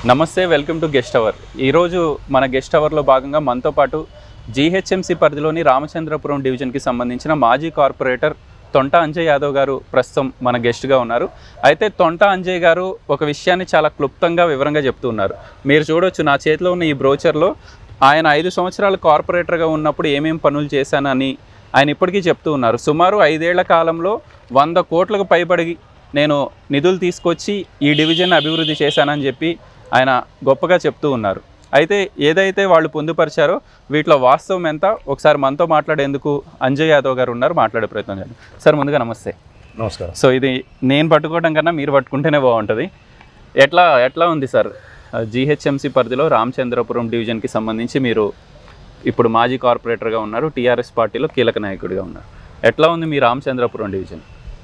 నమస్తే welcome to guest hour ఈరోజు మన గెస్ట్ అవర్లో భాగంగా మనతో పాటు జీహెచ్ఎంసీ పరిధిలోని రామచంద్రపురం డివిజన్కి సంబంధించిన మాజీ కార్పొరేటర్ తొంట అంజయ్ యాదవ్ గారు ప్రస్తుతం మన గెస్ట్గా ఉన్నారు అయితే తొంట అంజయ్ గారు ఒక విషయాన్ని చాలా క్లుప్తంగా వివరంగా చెప్తూ ఉన్నారు మీరు చూడొచ్చు నా చేతిలో ఉన్న ఈ బ్రోచర్లో ఆయన ఐదు సంవత్సరాలు కార్పొరేటర్గా ఉన్నప్పుడు ఏమేం పనులు చేశానని ఆయన ఇప్పటికీ చెప్తూ ఉన్నారు సుమారు ఐదేళ్ల కాలంలో వంద కోట్లకు పైబడి నేను నిధులు తీసుకొచ్చి ఈ డివిజన్ అభివృద్ధి చేశానని చెప్పి ఆయన గొప్పగా చెప్తూ ఉన్నారు అయితే ఏదైతే వాళ్ళు పొందుపరిచారో వీటిలో వాస్తవం ఎంత ఒకసారి మనతో మాట్లాడేందుకు అంజయ్ యాదవ్ గారు ఉన్నారు మాట్లాడే ప్రయత్నం చేయండి సార్ ముందుగా నమస్తే నమస్కారం సో ఇది నేను పట్టుకోవడం కన్నా మీరు పట్టుకుంటేనే బాగుంటుంది ఎట్లా ఎట్లా ఉంది సార్ జీహెచ్ఎంసీ పరిధిలో రామచంద్రపురం డివిజన్కి సంబంధించి మీరు ఇప్పుడు మాజీ కార్పొరేటర్గా ఉన్నారు టీఆర్ఎస్ పార్టీలో కీలక నాయకుడిగా ఉన్నారు ఎట్లా ఉంది మీ రామచంద్రపురం డివిజన్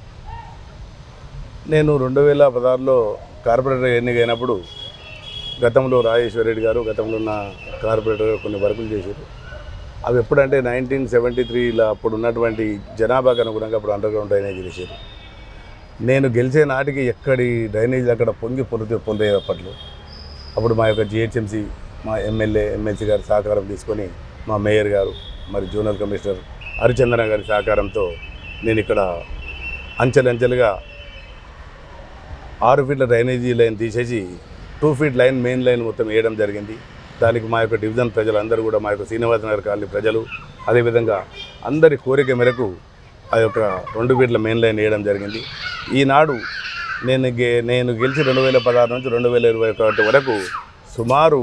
నేను రెండు వేల పదహారులో కార్పొరేటర్ ఎన్నికైనప్పుడు గతంలో రాజేశ్వర రెడ్డి గారు గతంలో ఉన్న కార్పొరేటర్ కొన్ని వర్కులు చేశారు అవి ఎప్పుడంటే నైన్టీన్ సెవెంటీ త్రీలో అప్పుడు ఉన్నటువంటి జనాభాకు అనుగుణంగా అప్పుడు అండర్ గ్రౌండ్ డ్రైనేజ్ చేశారు నేను గెలిచే నాటికి ఎక్కడి డ్రైనేజ్ అక్కడ పొంగి పొంది పొందే అప్పట్లో అప్పుడు మా యొక్క జిహెచ్ఎంసీ మా ఎమ్మెల్యే ఎమ్మెల్సీ గారి సహకారం తీసుకొని మా మేయర్ గారు మరి జోనల్ కమిషనర్ హరిచందన గారి సహకారంతో నేను ఇక్కడ అంచెలంచెలుగా ఆరు ఫీట్ల డ్రైనేజీ లైన్ తీసేసి two feet line main line మొత్తం వేయడం జరిగింది దానికి మా యొక్క డివిజన్ ప్రజలందరూ కూడా మా యొక్క శ్రీనివాస నగర్ కాలనీ ప్రజలు అదేవిధంగా అందరి కోరిక మేరకు ఆ యొక్క రెండు ఫీట్ల మెయిన్ లైన్ వేయడం జరిగింది ఈనాడు నేను గే నేను గెలిచి రెండు వేల పదహారు నుంచి రెండు వేల ఇరవై ఒకటి వరకు సుమారు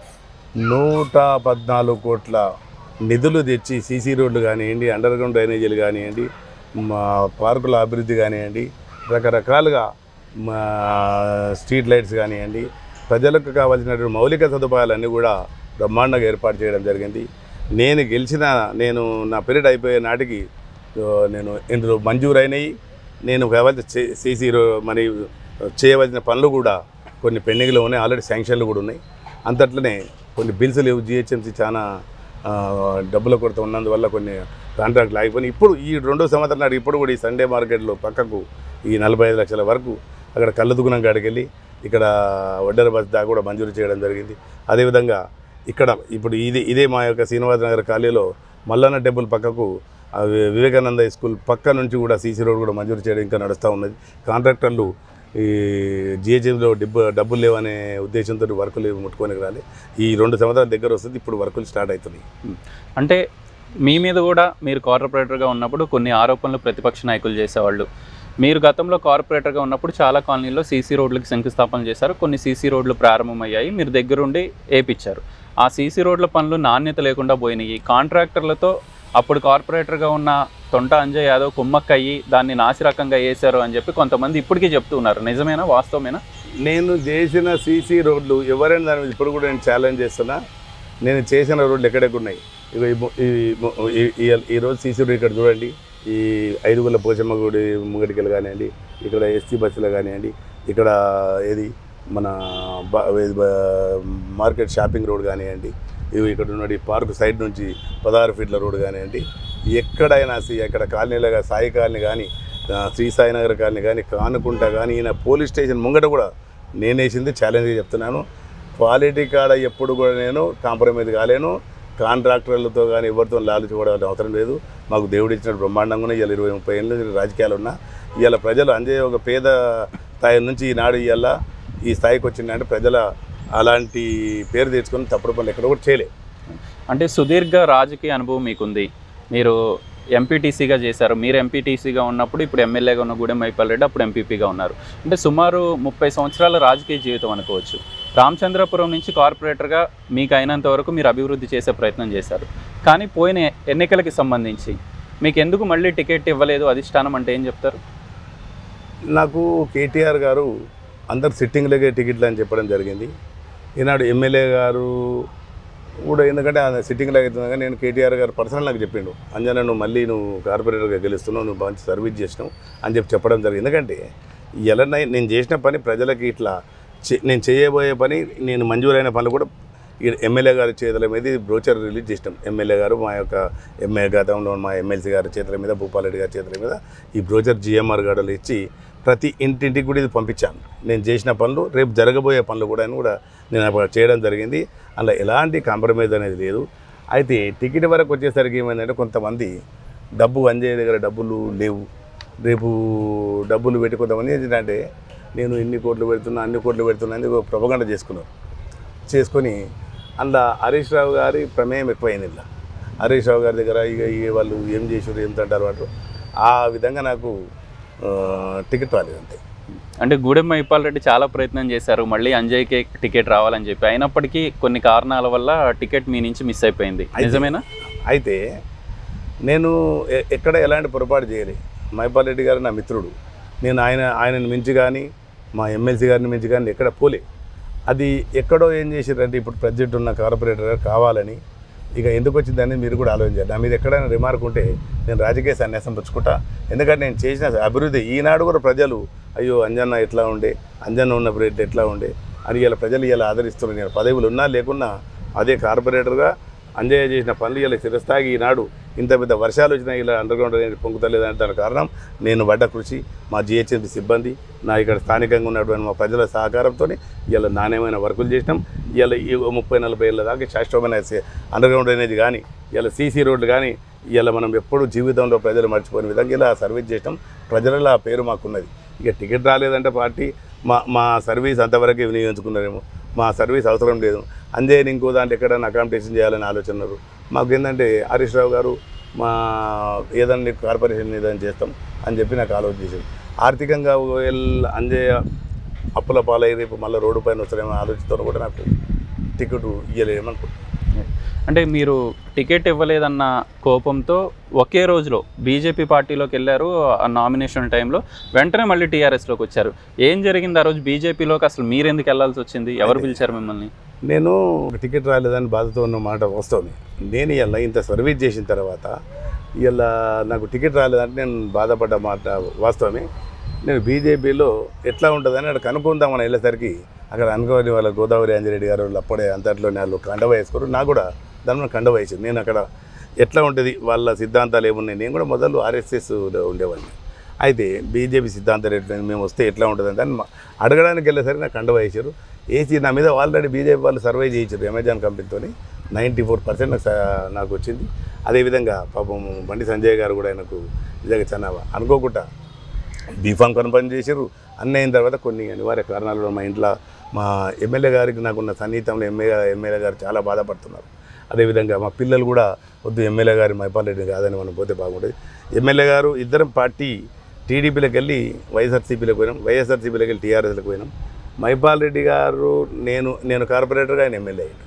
నూట పద్నాలుగు కోట్ల నిధులు తెచ్చి సీసీ రోడ్లు కానివ్వండి అండర్ గ్రౌండ్ డ్రైనేజీలు కానివ్వండి మా పార్కుల అభివృద్ధి కానివ్వండి రకరకాలుగా మా స్ట్రీట్ లైట్స్ కానివ్వండి ప్రజలకు కావాల్సినటువంటి మౌలిక సదుపాయాలన్నీ కూడా బ్రహ్మాండంగా ఏర్పాటు చేయడం జరిగింది నేను గెలిచిన నేను నా పీరియడ్ అయిపోయే నాటికి ఆ, నేను ఇందులో మంజూరైనవి నేను కావాల్సిన సీసీ మరి చేయవలసిన పనులు కూడా కొన్ని పెండింగ్లో ఉన్నాయి ఆల్రెడీ శాంక్షన్లు కూడా ఉన్నాయి అంతట్లనే కొన్ని బిల్స్ లేవు జిహెచ్ఎంసీ చాలా ఆ, డబ్బుల కొరత ఉన్నందువల్ల కొన్ని కాంట్రాక్ట్లు ఆగిపోయి ఇప్పుడు ఈ రెండో సంవత్సరం నాడు ఇప్పుడు కూడా ఈ సండే మార్కెట్లో పక్కకు ఈ నలభై ఐదు లక్షల వరకు అక్కడ కళ్ళదుగుణం కాడికి వెళ్ళి ఇక్కడ వడ్డెర బస్ దాకా కూడా మంజూరు చేయడం జరిగింది అదేవిధంగా ఇక్కడ ఇప్పుడు ఇదే ఇదే మా యొక్క శ్రీనివాస నగర్ ఖాళీలో మల్లన్న టెంపుల్ పక్కకు ఆ వి- వివేకానంద స్కూల్ పక్క నుంచి కూడా సీసీ రోడ్ కూడా మంజూరు చేయడం ఇంకా నడుస్తూ ఉన్నది కాంట్రాక్టర్లు ఈ జిహెచ్ఎంలో డబ్బు డబ్బులు లేవనే ఉద్దేశంతో వర్కులు ముట్టుకొని రాలి ఈ రెండు సంవత్సరాల దగ్గర వస్తుంది ఇప్పుడు వర్కులు స్టార్ట్ అవుతున్నాయి అంటే మీ మీద కూడా మీరు కార్పొరేటర్గా ఉన్నప్పుడు కొన్ని ఆరోపణలు ప్రతిపక్ష నాయకులు చేసేవాళ్ళు మీరు గతంలో కార్పొరేటర్గా ఉన్నప్పుడు చాలా కాలనీల్లో సీసీ రోడ్లకు శంకుస్థాపన చేశారు కొన్ని సీసీ రోడ్లు ప్రారంభమయ్యాయి మీరు దగ్గరుండి ఏపిచ్చారు ఆ సీసీ రోడ్ల పనులు నాణ్యత లేకుండా పోయినాయి కాంట్రాక్టర్లతో అప్పుడు కార్పొరేటర్గా ఉన్న తొంట అంజయ్ యాదవ్ కుమ్మక్కయ్యి దాన్ని నాసిరకంగా వేశారు అని చెప్పి కొంతమంది ఇప్పటికీ చెప్తూ ఉన్నారు నిజమేనా వాస్తవమేనా నేను చేసిన సీసీ రోడ్లు ఎవరైనా దాని మీద ఇప్పుడు కూడా నేను ఛాలెంజ్ చేస్తున్నా నేను చేసిన రోడ్లు ఎక్కడెక్కడ ఉన్నాయి ఇగో ఈ ము- ఈ ము- ఈ- ఈ- ఈ రోజు సీసీ రోడ్ ఇక్కడ చూడండి ఈ ఐదుగుల పోచమ్మ గుడి ముంగడికలు కానివ్వండి ఇక్కడ ఎస్టీ బస్సులు కానివ్వండి ఇక్కడ ఏది మన బ- ఇది బ- మార్కెట్ షాపింగ్ రోడ్ కానివ్వండి ఇవి ఇక్కడ ఉన్న ఈ పార్క్ సైడ్ నుంచి పదహారు ఫీట్ల రోడ్ కానివ్వండి ఎక్కడైనా సి- ఎక్కడ కాలనీలుగా సాయి కాలనీ కానీ ఆ, శ్రీ సాయినగర్ కాలనీ కానీ కానుకుంటా కానీ ఈయన పోలీస్ స్టేషన్ ముంగట కూడా నేను వేసింది ఛాలెంజ్గా చెప్తున్నాను క్వాలిటీ కాడ ఎప్పుడు కూడా నేను కాంప్రమైజ్ కాలేను కాంట్రాక్టర్లతో కానీ ఎవరితో లాలుచుకోవడం అవసరం లేదు మాకు దేవుడు ఇచ్చిన బ్రహ్మాండంగా ఉన్నాయి ఇవాళ ఇరవై ముప్పై ఏళ్ళ నుంచి రాజకీయాలు ఉన్నా ఇవాళ ప్రజలు అందే ఒక పేద స్థాయి నుంచి ఈనాడు ఇవాళ ఈ స్థాయికి వచ్చిందంటే ప్రజల అలాంటి పేరు తెచ్చుకొని తప్పుడు పనులు ఎక్కడ కూడా చేయలే అంటే సుదీర్ఘ రాజకీయ అనుభవం మీకుంది మీరు ఎంపీటీసీగా చేశారు మీరు ఎంపీటీసీగా ఉన్నప్పుడు ఇప్పుడు ఎమ్మెల్యేగా ఉన్న గూడెం మైపాల్ రెడ్డి అప్పుడు ఎంపీపీగా ఉన్నారు అంటే సుమారు ముప్పై సంవత్సరాల రాజకీయ జీవితం అనుకోవచ్చు రామచంద్రపురం నుంచి కార్పొరేటర్గా మీకు అయినంత వరకు మీరు అభివృద్ధి చేసే ప్రయత్నం చేశారు కానీ పోయిన ఎన్నికలకి సంబంధించి మీకు ఎందుకు మళ్ళీ టికెట్ ఇవ్వలేదు అధిష్టానం అంటే ఏం చెప్తారు నాకు కేటీఆర్ గారు అందరు సిట్టింగ్లకే టికెట్లు అని చెప్పడం జరిగింది ఈనాడు ఎమ్మెల్యే గారు కూడా ఎందుకంటే ఆ సిట్టింగ్లో అవుతుంది కానీ నేను కేటీఆర్ గారు పర్సనల్ నాకు చెప్పిండు అంజనా నువ్వు మళ్ళీ నువ్వు కార్పొరేటర్గా గెలుస్తున్నావు నువ్వు మంచి సర్వీస్ చేసినావు అని చెప్పి చెప్పడం జరిగింది ఎందుకంటే ఎలా నేను చేసిన పని ప్రజలకి ఇట్లా చే- నేను చేయబోయే పని నేను మంజూరైన పనులు కూడా ఈ ఎమ్మెల్యే గారి చేతుల మీద ఈ బ్రోచర్ రిలీజ్ చేసినాం ఎమ్మెల్యే గారు మా యొక్క ఎమ్మెల్యే గతంలో మా ఎమ్మెల్సీ గారి చేతుల మీద భూపాలరెడ్డి గారి చేతుల మీద ఈ బ్రోచర్ జిఎంఆర్ గడలు ఇచ్చి ప్రతి ఇంటింటికి కూడా ఇది పంపించాను నేను చేసిన పనులు రేపు జరగబోయే పనులు కూడా అని కూడా నేను అప్పుడు చేయడం జరిగింది అందులో ఎలాంటి కాంప్రమైజ్ అనేది లేదు అయితే టికెట్ వరకు వచ్చేసరికి ఏమైందంటే కొంతమంది డబ్బు అంజయ్య దగ్గర డబ్బులు లేవు రేపు డబ్బులు పెట్టి కొంతమంది ఏంటంటే నేను ఇన్ని కోట్లు పెడుతున్నా అన్ని కోట్లు పెడుతున్నా అని ప్రొపగండ చేసుకున్నారు చేసుకొని అందులో హరీష్ రావు గారి ప్రమేయం ఎక్కువైంది ఇలా హరీష్ రావు గారి దగ్గర ఇక ఈ వాళ్ళు ఏం చేసారు ఏం తంటారు వాటి ఆ విధంగా నాకు ఆ, టికెట్ రాలేదు అంతే అంటే గూడెం మైపాల్ రెడ్డి చాలా ప్రయత్నం చేశారు మళ్ళీ అంజయ్యకే టికెట్ రావాలని చెప్పి అయినప్పటికీ కొన్ని కారణాల వల్ల టికెట్ మీ నుంచి మిస్ అయిపోయింది అయితే- నిజమేనా అయితే నేను ఎ- ఎక్కడ ఎలాంటి పొరపాటు చేయలే మైపాల్ రెడ్డి గారు నా మిత్రుడు నేను ఆయన ఆయనను మించి కానీ మా ఎమ్మెల్సీ గారిని మించి కానీ ఎక్కడ పోలే అది ఎక్కడో ఏం చేసారంటే ఇప్పుడు ప్రజెంట్ ఉన్న కార్పొరేటర్ గారు కావాలని ఇక ఎందుకు వచ్చిందని మీరు కూడా ఆలోచించారు నా మీద ఎక్కడైనా రిమార్క్ ఉంటే నేను రాజకీయ సన్యాసం పుచ్చుకుంటా ఎందుకంటే నేను చేసిన అభివృద్ధి ఈనాడు కూడా ప్రజలు అయ్యో అంజన్న ఎట్లా ఉండే అంజన్న ఉన్నప్పుడు ఎట్లా- ఎట్లా ఉండే అని ఇలా ప్రజలు ఇలా ఆదరిస్తున్నారు నేను పదవులు ఉన్నా లేకున్నా అదే కార్పొరేటర్గా అంజయ్య చేసిన పనులు ఇలా చిరస్థాయి ఈనాడు ఇంత పెద్ద వర్షాలు వచ్చినా ఇలా అండర్ గ్రౌండ్ అనేది పొంగుతలేదంటే దానికి కారణం నేను పడ్డ కృషి మా జిహెచ్ఎంసీ సిబ్బంది నా ఇక్కడ స్థానికంగా ఉన్నటువంటి మా ప్రజల సహకారంతో ఇలా నాణ్యమైన వర్కులు చేసినాం ఇలా ఈ ముప్పై నలభై ఏళ్ళ దాకా శాశ్వతమైన అండర్ గ్రౌండ్ అనేది కానీ ఇలా సీసీ రోడ్లు కానీ ఇలా మనం ఎప్పుడు జీవితంలో ప్రజలు మర్చిపోయిన విధంగా ఇలా సర్వీస్ చేసినాం ప్రజలలో ఆ పేరు మాకున్నది ఇక టికెట్ రాలేదంటే పార్టీ మా మా సర్వీస్ అంతవరకే వినియోగించుకున్నారేమో మా సర్వీస్ అవసరం లేదు అంజయ్యని ఇంకో దాంట్లో ఎక్కడైనా అకామిడేషన్ చేయాలని ఆలోచన ఉన్నారు మాకు ఏంటంటే హరీష్ రావు గారు మా ఏదన్నా నీకు కార్పొరేషన్ ఏదైనా చేస్తాం అని చెప్పి నాకు ఆలోచన చేసింది ఆర్థికంగా ఒకవేళ అంజయ్య అప్పుల పాలై రేపు మళ్ళీ రోడ్డు పైన వస్తారేమో ఆలోచనతో కూడా నాకు టికెట్ ఇవ్వలేమనుకుంటున్నాను అంటే మీరు టికెట్ ఇవ్వలేదన్న కోపంతో ఒకే రోజులో బీజేపీ పార్టీలోకి వెళ్ళారు ఆ నామినేషన్ టైంలో వెంటనే మళ్ళీ టీఆర్ఎస్లోకి వచ్చారు ఏం జరిగింది ఆ రోజు బీజేపీలోకి అసలు మీరు ఎందుకు వెళ్ళాల్సి వచ్చింది ఎవరు పిలిచారు మిమ్మల్ని నేను టికెట్ రాలేదని బాధతో ఉన్న మాట వాస్తవమే నేను ఇలా ఇంత సర్వీస్ చేసిన తర్వాత ఇలా నాకు టికెట్ రాలేదంటే నేను బాధపడ్డ మాట వాస్తవమే నేను బీజేపీలో ఎట్లా ఉంటుందని అక్కడ కనుక్కుందామని వెళ్ళేసరికి అక్కడ అనుకోని వాళ్ళ గోదావరి అంజిరెడ్డి గారు వాళ్ళు అప్పుడే అంతట్లో వాళ్ళు కండవ వేసుకోరు నాకు కూడా దాని మీద కండవ వేసింది నేను అక్కడ ఎట్లా ఉంటుంది వాళ్ళ సిద్ధాంతాలు ఏమున్నాయి నేను కూడా మొదలు ఆర్ఎస్ఎస్ ఉండేవాడిని అయితే బీజేపీ సిద్ధాంతాలు ఎట్లా మేము వస్తే ఎట్లా ఉంటుంది అని మా- అడగడానికి వెళ్ళేసరికి నాకు కండవ వేసారు వేసి నా మీద ఆల్రెడీ బీజేపీ వాళ్ళు సర్వే చేయించారు అమెజాన్ కంపెనీతో నైంటీ ఫోర్ పర్సెంట్ నాకు స- నాకు వచ్చింది అదేవిధంగా పాపం బండి సంజయ్ గారు కూడా ఆయనకు నిజంగా చాలా అనుకోకుండా బీఫామ్ కన్ఫర్మ్ చేశారు అన్నీ అయిన తర్వాత కొన్ని అనివార్య కారణాల వల్ల మా ఇంట్లో మా ఎమ్మెల్యే గారికి నాకున్న సన్నిహితంలో ఎమ్మెల్యే ఎమ్మెల్యే గారు చాలా బాధపడుతున్నారు అదేవిధంగా మా పిల్లలు కూడా వద్దు ఎమ్మెల్యే గారి మైపాల్ రెడ్డి కాదని మనం పోతే బాగుంటుంది ఎమ్మెల్యే గారు ఇద్దరం పార్టీ టీడీపీలోకి వెళ్ళి వైఎస్ఆర్సీపీలోకి పోయినాం వైఎస్ఆర్సీపీలోకి వెళ్ళి టీఆర్ఎస్లోకి పోయినాం మైపాల్ రెడ్డి గారు నేను నేను కార్పొరేటర్గా ఆయన ఎమ్మెల్యే అయ్యాడు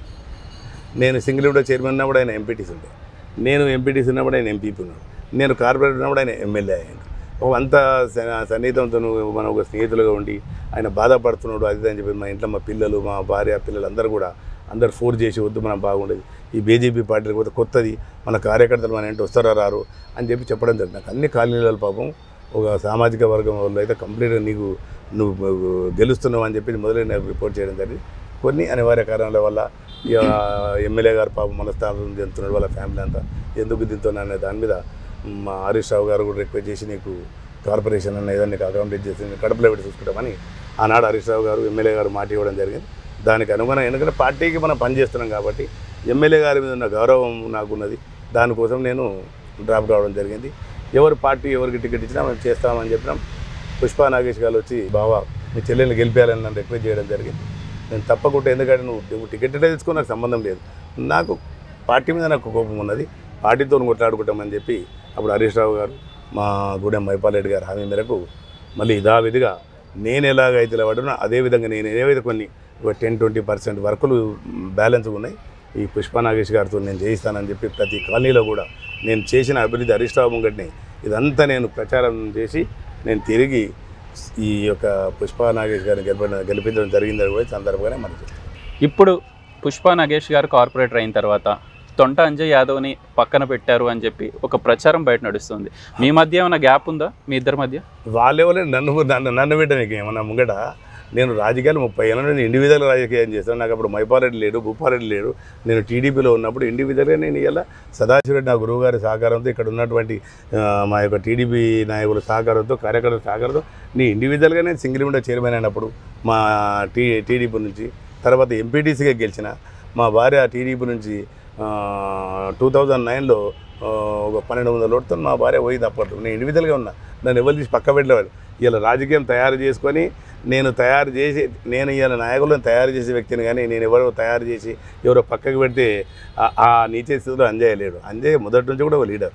నేను సింగిల్ విండో చైర్మన్ ఉన్నప్పుడు ఆయన ఎంపీటీసీ ఉండే నేను ఎంపీటీసీ ఉన్నప్పుడు ఆయన ఎంపీపీ ఉన్నాడు నేను కార్పొరేటర్ ఉన్నప్పుడు ఆయన ఎమ్మెల్యే అయ్యాడు ఒక అంత స- సన్నిహితంతో మనం ఒక స్నేహితులుగా ఉండి ఆయన బాధపడుతున్నాడు అది ఇది అని చెప్పి మా ఇంట్లో మా పిల్లలు మా భార్య పిల్లలు అందరూ కూడా అందరు ఫోర్స్ చేసి వద్దు మనం బాగుండేది ఈ బీజేపీ పార్టీకి పోతే కొత్తది మన కార్యకర్తలు మన ఏంటి వస్తారా రారు అని చెప్పి చెప్పడం జరిగింది నాకు అన్ని కాలనీల పాపం ఒక సామాజిక వర్గం వాళ్ళు అయితే కంప్లీట్గా నీకు నువ్వు గెలుస్తున్నావు అని చెప్పి మొదలై నాకు రిపోర్ట్ చేయడం జరిగింది కొన్ని అనివార్య కారణాల వల్ల ఇక ఎమ్మెల్యే గారు పాపం మనస్థానం చెందుతున్నాడు వాళ్ళ ఫ్యామిలీ అంతా ఎందుకు దింతున్నా అనే దాని మీద మా హరీష్ రావు గారు కూడా రిక్వెస్ట్ చేసి నీకు కార్పొరేషన్ అన్న ఏదైనా నీకు అకామిడేట్ చేసి నేను కడుపులో పెట్టి చూసుకుంటామని ఆనాడు హరీష్ రావు గారు ఎమ్మెల్యే గారు మాట ఇవ్వడం జరిగింది దానికి అనుగుణం ఎందుకంటే పార్టీకి మనం పనిచేస్తున్నాం కాబట్టి ఎమ్మెల్యే గారి మీద ఉన్న గౌరవం నాకున్నది దానికోసం నేను డ్రాప్ కావడం జరిగింది ఎవరు పార్టీ ఎవరికి టికెట్ ఇచ్చినా మేము చేస్తామని చెప్పినాం పుష్పా నాగేష్ గారు వచ్చి బావా మీ చెల్లెల్ని గెలిపేయాలని నన్ను రిక్వెస్ట్ చేయడం జరిగింది నేను తప్పకుండా ఎందుకంటే నువ్వు నువ్వు టికెట్ ఎట్లా తెచ్చుకో నాకు సంబంధం లేదు నాకు పార్టీ మీద నాకు కోపం ఉన్నది పార్టీతో కొట్లాడుకుంటామని చెప్పి అప్పుడు హరీష్ రావు గారు మా గూడెం మైపాల్ రెడ్డి గారు హామీ మేరకు మళ్ళీ యథావిధిగా నేను ఎలాగైతే ఇలా పడినా అదే విధంగా నేను ఏవైతే కొన్ని టెన్ ట్వంటీ పర్సెంట్ వర్కులు బ్యాలెన్స్ ఉన్నాయి ఈ పుష్పా నాగేష్ గారితో నేను చేయిస్తానని చెప్పి ప్రతి కాలనీలో కూడా నేను చేసిన అభివృద్ధి హరీష్ రావు ముంగటిని ఇదంతా నేను ప్రచారం చేసి నేను తిరిగి ఈ యొక్క పుష్పా నాగేష్ గారిని గెలిపడం గెలిపించడం జరిగిందని కూడా ఈ సందర్భంగానే మనకి ఇప్పుడు పుష్ప నగేష్ గారు కార్పొరేటర్ అయిన తర్వాత తొంట అంజయ్ యాదవ్ని పక్కన పెట్టారు అని చెప్పి ఒక ప్రచారం బయట నడుస్తుంది మీ మధ్య ఏమైనా గ్యాప్ ఉందా మీ ఇద్దరి మధ్య వాళ్ళెవరే నన్ను నన్ను నన్ను పెట్టడానికి ఏమన్నా ముంగట నేను రాజకీయాలు ముప్పై ఏళ్ళ నుండి ఇండివిజువల్ రాజకీయం చేస్తాను నాకు అప్పుడు మైపారెడ్డి లేడు భూపారెడ్డి లేడు నేను టీడీపీలో ఉన్నప్పుడు ఇండివిజువల్గా నేను ఇలా సదాశివరెడ్డి నా గురువు గారి సహకారంతో ఇక్కడ ఉన్నటువంటి ఆ, మా యొక్క టీడీపీ నాయకుల సహకారంతో కార్యకర్తల సహకారంతో నేను ఇండివిజువల్గా నేను సింగిల్ విండో చైర్మన్ అయినప్పుడు మా టీ టీడీపీ నుంచి తర్వాత ఎంపీటీసీగా గెలిచిన మా భార్య టీడీపీ నుంచి టూ థౌజండ్ నైన్లో ఒక పన్నెండు వందల ఓటుతో మా భార్య పోయింది అప్పట్లో నేను ఇండివిజువల్గా ఉన్నా నన్ను ఎవరు తీసి పక్క పెట్టలేవాడు ఇలా రాజకీయం తయారు చేసుకొని నేను తయారు చేసి నేను ఇలా నాయకులను తయారు చేసే వ్యక్తిని కానీ నేను ఎవరో తయారు చేసి ఎవరో పక్కకు పెడితే ఆ- ఆ నీచే స్థితిలో అంజయ్య లేడు అంజయ్య మొదటి నుంచి కూడా ఒక లీడర్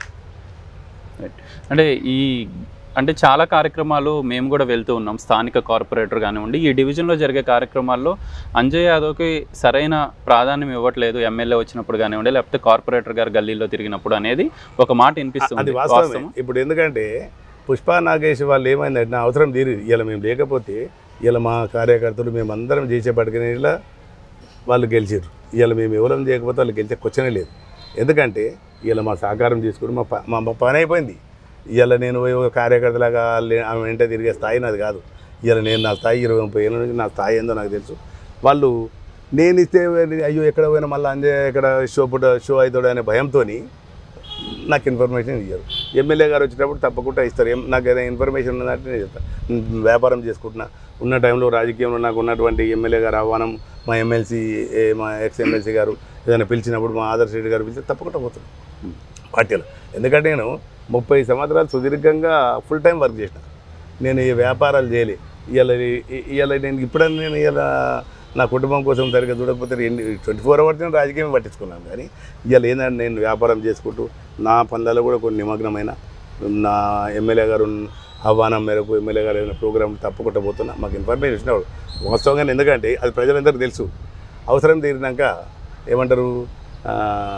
అంటే ఈ అంటే చాలా కార్యక్రమాలు మేము కూడా వెళ్తూ ఉన్నాం స్థానిక కార్పొరేటర్ కానివ్వండి ఈ డివిజన్లో జరిగే కార్యక్రమాల్లో అంజయ్ యాదవ్కి సరైన ప్రాధాన్యం ఇవ్వట్లేదు ఎమ్మెల్యే వచ్చినప్పుడు కానివ్వండి లేకపోతే కార్పొరేటర్ గారు గల్లీలో తిరిగినప్పుడు అనేది ఒక మాట అది వినిపిస్తుంది వాస్తవమే వాస్తవమా? ఇప్పుడు ఎందుకంటే పుష్ప నాగేష్ వాళ్ళు ఏమైందంటే నా అవసరం తీరి ఇలా మేము లేకపోతే ఇలా మా కార్యకర్తలు మేమందరం చేసేపటికనే ఇలా వాళ్ళు గెలిచారు ఇలా మేము ఎవరం చేయకపోతే వాళ్ళు గెలిచే క్వశ్చనే లేదు ఎందుకంటే ఇలా మా సహకారం తీసుకుని మా ప- మా మా పని అయిపోయింది ఇలా నేను పోయి ఒక కార్యకర్తలాగా లే- ఆమె వెంట తిరిగే స్థాయి నాది కాదు ఇలా నేను నా స్థాయి ఇరవై ముప్పై ఏళ్ళ నుంచి నా స్థాయి ఏందో నాకు తెలుసు వాళ్ళు నేను ఇస్తే అయ్యో ఎక్కడ పోయినా మళ్ళీ అందే ఎక్కడ షో పుట్ట షో అవుతాడు అనే భయంతోని నాకు ఇన్ఫర్మేషన్ ఇయ్యరు ఎమ్మెల్యే గారు వచ్చేటప్పుడు తప్పకుండా ఇస్తారు ఏం- నాకు ఏదైనా ఇన్ఫర్మేషన్ ఉన్నదంటే నేను చెప్తాను నేను వ్యాపారం చేసుకుంటున్నా ఉన్న టైంలో రాజకీయంలో నాకు ఉన్నటువంటి ఎమ్మెల్యే గారు ఆహ్వానం మా ఎమ్మెల్సీ మా ఎక్స్ ఎమ్మెల్సీ గారు ఏదైనా పిలిచినప్పుడు మా ఆదర్శ రెడ్డి గారు పిలిస్తే తప్పకుండా పోతాను పార్టీలో ఎందుకంటే నేను ముప్పై సంవత్సరాలు సుదీర్ఘంగా ఫుల్ టైం వర్క్ చేసిన నేను ఈ వ్యాపారాలు చేయలే ఇవాళ ఇవాళ నేను ఇప్పుడన్నా నేను ఇలా నా కుటుంబం కోసం సరిగ్గా చూడకపోతే ఎన్ని ట్వంటీ ఫోర్ అవర్స్ నేను రాజకీయం పట్టించుకున్నాను కానీ ఇవాళ ఏంటంటే నేను వ్యాపారం చేసుకుంటూ నా పనులలో కూడా కొన్ని నిమగ్నమైన నా ఎమ్మెల్యే గారు ఆహ్వానం మేరకు ఎమ్మెల్యే గారు ఏదైనా ప్రోగ్రామ్ తప్పకుండా పోతున్నా మాకు ఇన్ఫర్మేషన్ ఇచ్చినాడు వాస్తవంగా ఎందుకంటే అది ప్రజలందరికీ తెలుసు అవసరం తీరినాక ఏమంటారు ఆ,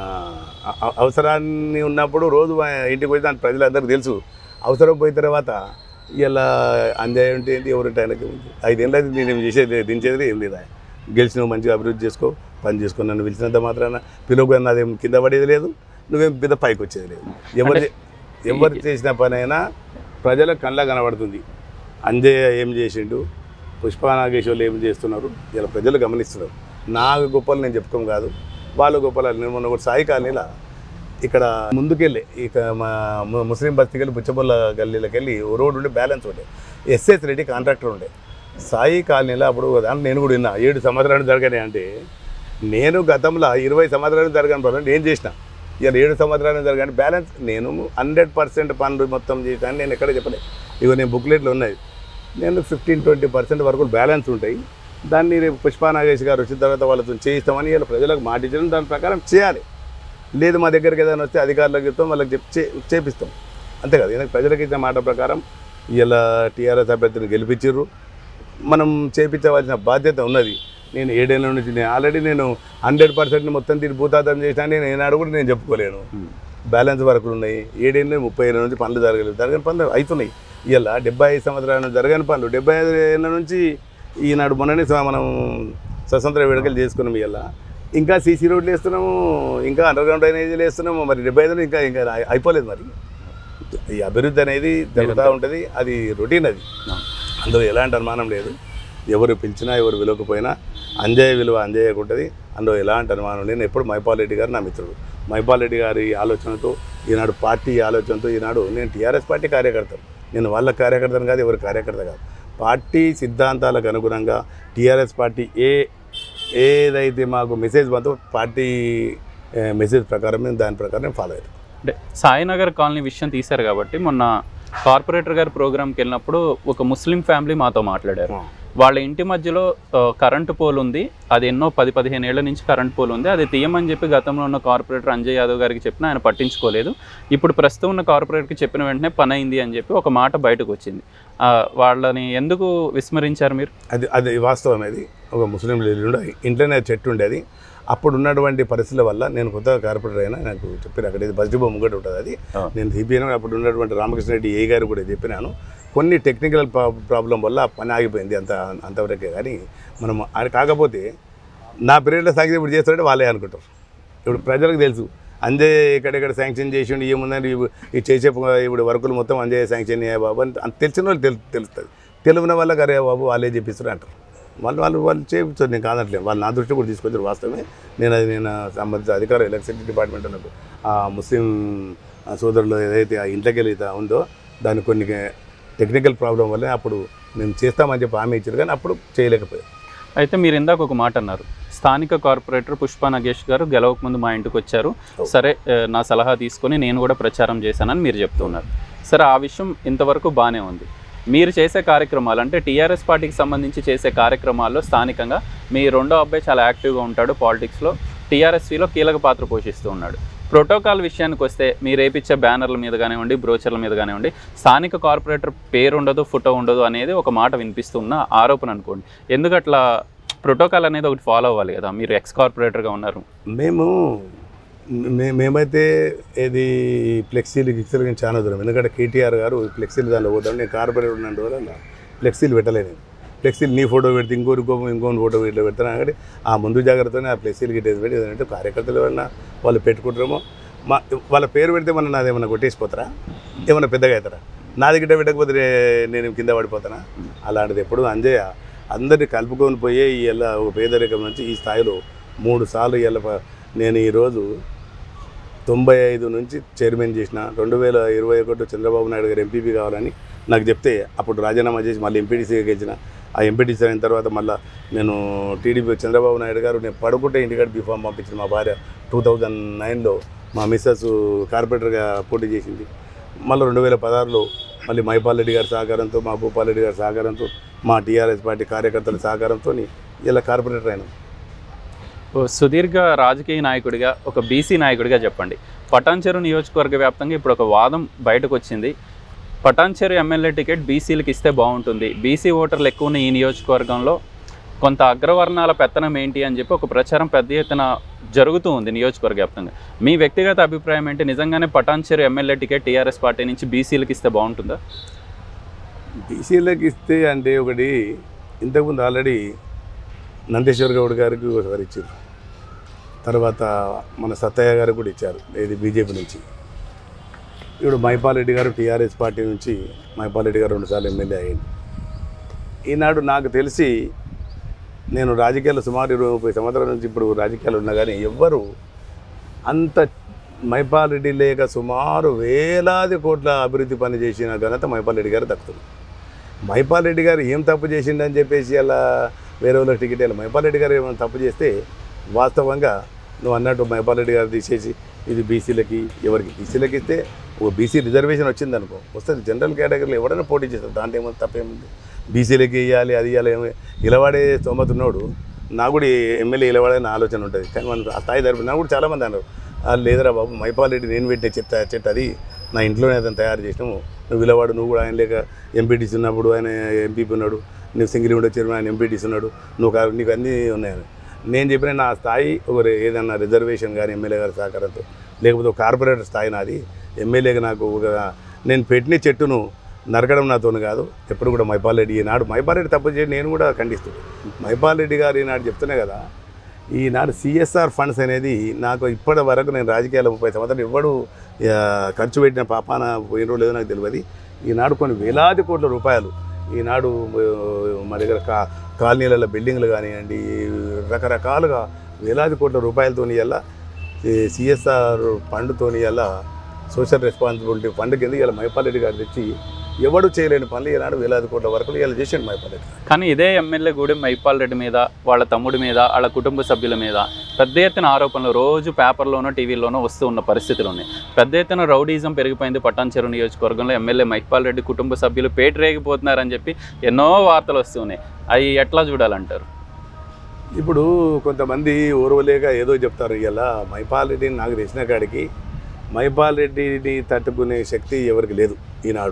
అ- అవసరాన్ని ఉన్నప్పుడు రోజు మా ఇంటికి పోయి దాని ప్రజలందరికీ తెలుసు అవసరం పోయిన తర్వాత ఇలా అంజాయ్ ఉంటే ఏంటి ఎవరంటే ఆయనకి ఉంది ఐదేళ్ళు అయితే నేను చేసేది లేదు, దించేది ఏం లేదా గెలిచిన మంచిగా అభివృద్ధి చేసుకో పని చేసుకో నన్ను పిలిచినంత మాత్రాన పిలువకు నాదేం కింద పడేది లేదు నువ్వేం పెద్ద పైకి వచ్చేది లేదు ఎవరు చే- ఎవరు చేసిన పని అయినా ప్రజల కళ్ళ కనబడుతుంది అంజయ్య ఏం చేసిండు పుష్ప నాగేశ్వర్లు ఏం చేస్తున్నారు ఇలా ప్రజలు గమనిస్తున్నారు నా గొప్పలు నేను చెప్పుకోం కాదు వాళ్ళ గొప్పలు నేను మొన్న ఒకటి సాయి కాలనీలా ఇక్కడ ముందుకెళ్ళి ఇక మా ము- ముస్లిం బస్తీకి వెళ్ళి బుచ్చబొల్ల గల్లీలోకి వెళ్ళి ఓ రోడ్ ఉండే బ్యాలెన్స్ ఉండే ఎస్ఎస్ రెడ్డి కాంట్రాక్టర్ ఉండే సాయి కాలనీలో అప్పుడు దాంట్లో నేను కూడా విన్నా ఏడు సంవత్సరాలు జరగని అంటే నేను గతంలో ఇరవై సంవత్సరాలు జరగని పనులు నేను చేసిన ఇక ఏడు సంవత్సరాలు జరగని బ్యాలెన్స్ నేను హండ్రెడ్ పర్సెంట్ పనులు మొత్తం చేశాను నేను ఎక్కడ చెప్పలేదు ఇగో నేను బుక్లెట్లు ఉన్నాయి నేను ఫిఫ్టీన్ ట్వంటీ పర్సెంట్ వరకు బ్యాలెన్స్ ఉంటాయి దాన్ని రేపు పుష్పా నాగేష్ గారు వచ్చిన తర్వాత వాళ్ళతో చేయిస్తామని వీళ్ళ ప్రజలకు మాట ఇచ్చడం దాని ప్రకారం చేయాలి లేదు మా దగ్గరికి ఏదైనా వస్తే అధికారులకు చెప్తాం వాళ్ళకి చెప్ చే చేపిస్తాం అంతే కదా ఎందుకంటే ప్రజలకు ఇచ్చిన మాట ప్రకారం ఇలా టీఆర్ఎస్ అభ్యర్థిని గెలిపించారు మనం చేపించవలసిన బాధ్యత ఉన్నది నేను ఏడేళ్ళ నుంచి నేను ఆల్రెడీ నేను హండ్రెడ్ పర్సెంట్ మొత్తం తిరిగి భూతాతం చేసినా నేను ఏనాడు కూడా నేను చెప్పుకోలేను బ్యాలెన్స్ వర్కులు ఉన్నాయి ఏడేళ్ళు ముప్పై ఏళ్ళ నుంచి పనులు జరగలేదు జరగని పనులు అవుతున్నాయి ఇలా డెబ్బై ఐదు సంవత్సరాల నుంచి జరగని పనులు డెబ్బై ఐదు ఏళ్ళ నుంచి ఈనాడు మొన్ననే స- మనం స్వతంత్ర వేడుకలు చేసుకున్నాం ఇలా ఇంకా సీసీ రోడ్లు వేస్తున్నాము ఇంకా అండర్ గ్రౌండ్ డ్రైనేజీలు వేస్తున్నాము మరి డెబ్బై ఐదులో ఇంకా ఇంకా అయి- అయిపోలేదు మరి ఈ అభివృద్ధి అనేది జరుగుతూ ఉంటుంది అది రొటీన్ అది అందులో ఎలాంటి అనుమానం లేదు ఎవరు పిలిచినా ఎవరు విలువకపోయినా అంజయ్య విలువ అంజయ్యకు ఉంటుంది అందులో ఎలాంటి అనుమానం లేదు నేను ఎప్పుడు మైపాల్ రెడ్డి గారు నా మిత్రుడు మైపాల్ రెడ్డి గారి ఆలోచనతో ఈనాడు పార్టీ ఆలోచనతో ఈనాడు నేను టీఆర్ఎస్ పార్టీ కార్యకర్తను నేను వాళ్ళ కార్యకర్తను కాదు ఎవరి కార్యకర్త కాదు పార్టీ సిద్ధాంతాలకు అనుగుణంగా టీఆర్ఎస్ పార్టీ ఏ ఏదైతే మాకు మెసేజ్ పంతో పార్టీ ఏ, మెసేజ్ ప్రకారం మేము దాని ప్రకారం ఫాలో అవుతాం అంటే సాయినగర్ కాలనీ విషయం తీశారు కాబట్టి మొన్న కార్పొరేటర్ గారి ప్రోగ్రామ్కి వెళ్ళినప్పుడు ఒక ముస్లిం ఫ్యామిలీ మాతో మాట్లాడారు వాళ్ళ ఇంటి మధ్యలో ఆ, కరెంటు పోల్ ఉంది అది ఎన్నో పది పదిహేను ఏళ్ల నుంచి కరెంట్ పోల్ ఉంది అది తీయమని చెప్పి గతంలో ఉన్న కార్పొరేటర్ అంజయ్ యాదవ్ గారికి చెప్పినా ఆయన పట్టించుకోలేదు ఇప్పుడు ప్రస్తుతం ఉన్న కార్పొరేటర్కి చెప్పిన వెంటనే పని అయింది అని చెప్పి ఒక మాట బయటకు వచ్చింది ఆ, వాళ్ళని ఎందుకు విస్మరించారు మీరు అది అది వాస్తవం అది ఒక ముస్లిం ఇల్లు ఇంట్లోనే చెట్టు ఉండేది అప్పుడు ఉన్నటువంటి పరిస్థితుల వల్ల నేను కొత్తగా కార్పొరేటర్ అయినా నాకు చెప్పారు అక్కడ ఇది బస్ డిపో ముంగట ఉంటుంది అది ఆ. నేను సిపిఐ అప్పుడు ఉన్నటువంటి రామకృష్ణ రెడ్డి ఏ గారు కూడా చెప్పినాను కొన్ని టెక్నికల్ ప్రాబ్లం వల్ల ఆ పని ఆగిపోయింది అంత అంతవరకే కానీ మనం అది కాకపోతే నా పీరియడ్లో సాగితే ఇప్పుడు చేస్తారంటే వాళ్ళే అనుకుంటారు ఇప్పుడు ప్రజలకు తెలుసు అంజయ్ ఎక్కడెక్కడ శాంక్షన్ చేసిండు ఏముందని ఇవి- ఈ చేసే ప- ఇప్పుడు వర్కులు మొత్తం అంజయ్ శాంక్షన్ అయ్యాయి బాబు అని అంత తెలిసిన వాళ్ళు తెలు తెలుస్తుంది తెలివిన వాళ్ళకి అరే బాబు వాళ్ళే చెప్పిస్తారు అంటారు వాళ్ళు వాళ్ళు వాళ్ళు చేయించారు నేను కాదట్లేదు వాళ్ళు నా దృష్టి కూడా తీసుకొచ్చారు వాస్తవమే నేను అది నేను సంబంధిత అధికార ఎలక్ట్రిసిటీ డిపార్ట్మెంట్ నాకు ఆ ముస్లిం ఆ సోదరులు ఏదైతే ఆ ఇంట్లోకి వెళ్ళి ఉందో దానికి కొన్ని టెక్నికల్ ప్రాబ్లం వల్ల అప్పుడు మేము చేస్తామని చెప్పి హామీ ఇచ్చారు కానీ అప్పుడు చేయలేకపోయారు అయితే మీరు ఇందాక ఒక మాట అన్నారు స్థానిక కార్పొరేటర్ పుష్ప నగేష్ గారు గెలవక ముందు మా ఇంటికి వచ్చారు సరే ఆ, నా సలహా తీసుకొని నేను కూడా ప్రచారం చేశానని మీరు చెప్తున్నారు సరే ఆ విషయం ఇంతవరకు బాగానే ఉంది మీరు చేసే కార్యక్రమాలు అంటే టీఆర్ఎస్ పార్టీకి సంబంధించి చేసే కార్యక్రమాల్లో స్థానికంగా మీ రెండో అబ్బాయి చాలా యాక్టివ్గా ఉంటాడు పాలిటిక్స్లో టీఆర్ఎస్వీలో కీలక పాత్ర పోషిస్తూ ఉన్నాడు ప్రోటోకాల్ విషయానికి వస్తే మీరు వేపించే బ్యానర్ల మీద కానివ్వండి బ్రోచర్ల మీద కానివ్వండి స్థానిక కార్పొరేటర్ పేరు ఉండదు ఫోటో ఉండదు అనేది ఒక మాట వినిపిస్తున్న ఆరోపణ అనుకోండి ఎందుకు అట్లా ప్రోటోకాల్ అనేది ఒకటి ఫాలో అవ్వాలి కదా మీరు ఎక్స్ కార్పొరేటర్గా ఉన్నారు మేము మే మేమైతే ఏది ఫ్లెక్సీలు గిక్సీలు కానీ చాలా దూరం ఎందుకంటే కేటీఆర్ గారు ఫ్లెక్సీలు దానిలో పోతాం నేను కార్పొరేటర్ ఉన్నందు వల్ల ఫ్లెక్సీలు పెట్టలేను ఫ్లెక్సీలు నీ ఫోటో పెడితే ఇంకోరి ఇంకో ఇంకోని ఫోటో ఇట్లా పెడతాను కాబట్టి ఆ ముందు జాగ్రత్తనే ఆ ఫ్లెక్సీలు గిట్టేది పెట్టి ఏదంటే కార్యకర్తలు ఏమన్నా వాళ్ళు పెట్టుకుంటారేమో మా వాళ్ళ పేరు పెడితే మన నాది ఏమన్నా కొట్టేసిపోతారా ఏమన్నా పెద్దగా అవుతారా నాది గిట్ట పెట్టకపోతే నే- నేను కింద పడిపోతానా అలాంటిది ఎప్పుడు అంజయ్య అందరినీ కలుపుకొని పోయే ఈ ఎలా ఒక పేదరికం నుంచి ఈ స్థాయిలో మూడు సార్లు ఇలా నేను ఈరోజు తొంభై ఐదు నుంచి చైర్మన్ చేసిన రెండు వేల ఇరవై ఒకటి చంద్రబాబు నాయుడు గారు ఎంపీపీ కావాలని నాకు చెప్తే అప్పుడు రాజీనామా చేసి మళ్ళీ ఎంపీటీసీగా గెలిచిన ఆ ఎంపీటీసీ అయిన తర్వాత మళ్ళీ నేను టీడీపీ చంద్రబాబు నాయుడు గారు నేను పడుకుంటే ఇంటికాడ బీఫామ్ పంపించిన మా భార్య టూ థౌజండ్ నైన్లో మా మిస్సెస్ కార్పొరేటర్గా పోటీ చేసింది మళ్ళీ రెండు వేల పదహారులో మళ్ళీ మైపాల్ రెడ్డి గారి సహకారంతో మా భూపాల్ రెడ్డి గారి సహకారంతో మా టీఆర్ఎస్ పార్టీ కార్యకర్తల సహకారంతో ఇలా కార్పొరేటర్ అయినాం ఓ సుదీర్ఘ రాజకీయ నాయకుడిగా ఒక బీసీ నాయకుడిగా చెప్పండి పటాన్చెరు నియోజకవర్గ వ్యాప్తంగా ఇప్పుడు ఒక వాదం బయటకు వచ్చింది పటాన్చెరు ఎమ్మెల్యే టికెట్ బీసీలకు ఇస్తే బాగుంటుంది బీసీ ఓటర్లు ఎక్కువ ఉన్న ఈ నియోజకవర్గంలో కొంత అగ్రవర్ణాల పెత్తనం ఏంటి అని చెప్పి ఒక ప్రచారం పెద్ద ఎత్తున జరుగుతూ ఉంది నియోజకవర్గ వ్యాప్తంగా మీ వ్యక్తిగత అభిప్రాయం ఏంటి నిజంగానే Patancheru MLA ticket TRS party నుంచి బీసీలకు ఇస్తే బాగుంటుందా బీసీలకు ఇస్తే అంటే ఒకటి ఇంతకుముందు ఆల్రెడీ నందేశ్వర్ గౌడ్ గారికి ఒకసారి ఇచ్చారు తర్వాత మన సత్తయ్య గారికి కూడా ఇచ్చారు ఇది బీజేపీ నుంచి ఇప్పుడు మైపాల్ రెడ్డి గారు టీఆర్ఎస్ పార్టీ నుంచి మైపాల్ రెడ్డి గారు రెండుసార్లు ఎమ్మెల్యే అయ్యింది ఈనాడు నాకు తెలిసి నేను రాజకీయాలు సుమారు ఇరవై ముప్పై సంవత్సరాల నుంచి ఇప్పుడు రాజకీయాలు ఉన్నా కానీ ఎవ్వరు అంత మైపాల్ రెడ్డి లేక సుమారు వేలాది కోట్ల అభివృద్ధి పని చేసిన ఘనత మైపాల్ రెడ్డి గారు దక్కుతుంది మైపాల్ రెడ్డి గారు ఏం తప్పు చేసిండని చెప్పేసి అలా వేరే వాళ్ళకి టికెట్ వెళ్ళి మైపాల్ రెడ్డి గారు ఏమైనా తప్పు చేస్తే వాస్తవంగా నువ్వు అన్నట్టు మైపాల్ రెడ్డి గారు తీసేసి ఇది బీసీలకి ఎవరికి బీసీలకి ఇస్తే ఓ బీసీ రిజర్వేషన్ వచ్చింది అనుకో వస్తుంది జనరల్ కేటగిరీలో ఎవరైనా పోటీ చేస్తారు దాంట్లో ఏమో తప్పేముంది బీసీలకి ఇవ్వాలి అది ఇవ్వాలి ఏమి ఇలవాడే స్తోమతున్నాడు నాకు కూడా ఎమ్మెల్యే ఇలవాడని ఆలోచన ఉంటుంది కానీ మనం ఆ స్థాయి తరపు నాకు కూడా చాలామంది అన్నారు "ఆ, లేదురా బాబు మైపాల్ రెడ్డి నేను పెట్టే చెత్త చెట్టు అది నా ఇంట్లోనే అతను తయారు చేసినాము నువ్వు ఇలవాడు నువ్వు కూడా ఆయన లేక ఎంపీటీసీ ఉన్నప్పుడు ఆయన ఎంపీపీ ఉన్నాడు నువ్వు సింగిల్ విండో చైర్మన్ ఆయన ఎంపీటీసీ ఉన్నాడు నువ్వు కా- నీకు అన్నీ ఉన్నాయని నేను చెప్పిన నా స్థాయి ఒక రే- ఏదన్నా రిజర్వేషన్ కానీ ఎమ్మెల్యే గారి సహకారంతో లేకపోతే ఒక కార్పొరేటర్ స్థాయి నాది ఎమ్మెల్యేగా నాకు ఒక నేను పెట్టిన చెట్టును నరకడం నాతోను కాదు ఎప్పుడు కూడా మైపాల్ రెడ్డి ఈనాడు మైపాల్ రెడ్డి తప్పు చేయండి నేను కూడా ఖండిస్తున్నాను మైపాల్ రెడ్డి గారు ఈనాడు చెప్తున్నా కదా ఈనాడు సిఎస్ఆర్ ఫండ్స్ అనేది నాకు ఇప్పటి వరకు నేను రాజకీయాలు ముప్పై సంవత్సరాలు ఎవ్వడు ఆ, ఖర్చు పెట్టిన పాపాన పోయిన లేదో నాకు తెలియదు ఈనాడు కొన్ని వేలాది కోట్ల రూపాయలు ఈనాడు ఆ, మా దగ్గర కా కాలనీలలో బిల్డింగ్లు కానివ్వండి రకరకాలుగా వేలాది కోట్ల రూపాయలతోని ఇలా సిఎస్ఆర్ ఫండ్తోని ఇలా సోషల్ రెస్పాన్సిబిలిటీ ఫండ్ కింద ఇలా మైపాల్ రెడ్డి గారు తెచ్చి ఎవడు చేయలేని పనులు ఈనాడు వేలాది కోట్ల వరకు ఇలా చేసాడు మైపాల్ రెడ్డి గారు. కానీ ఇదే ఎమ్మెల్యే గూడెం మైపాల్ రెడ్డి మీద వాళ్ళ తమ్ముడి మీద వాళ్ళ కుటుంబ సభ్యుల మీద పెద్ద ఎత్తున ఆరోపణలు రోజు పేపర్లోనో టీవీలోనో వస్తూ ఉన్న పరిస్థితులు ఉన్నాయి పెద్ద ఎత్తున రౌడీజం పెరిగిపోయింది పట్టాన్చెరు నియోజకవర్గంలో ఎమ్మెల్యే మైపాల్ రెడ్డి కుటుంబ సభ్యులు పేటరేగిపోతున్నారని చెప్పి ఎన్నో వార్తలు వస్తున్నాయి అవి ఎట్లా చూడాలంటారు ఇప్పుడు కొంతమంది ఓర్వలేక ఏదో చెప్తారు ఇలా మైపాల్ రెడ్డిని నాకు తెలిసిన కాడికి మైపాల్ రెడ్డిని తట్టుకునే శక్తి ఎవరికి లేదు ఈనాడు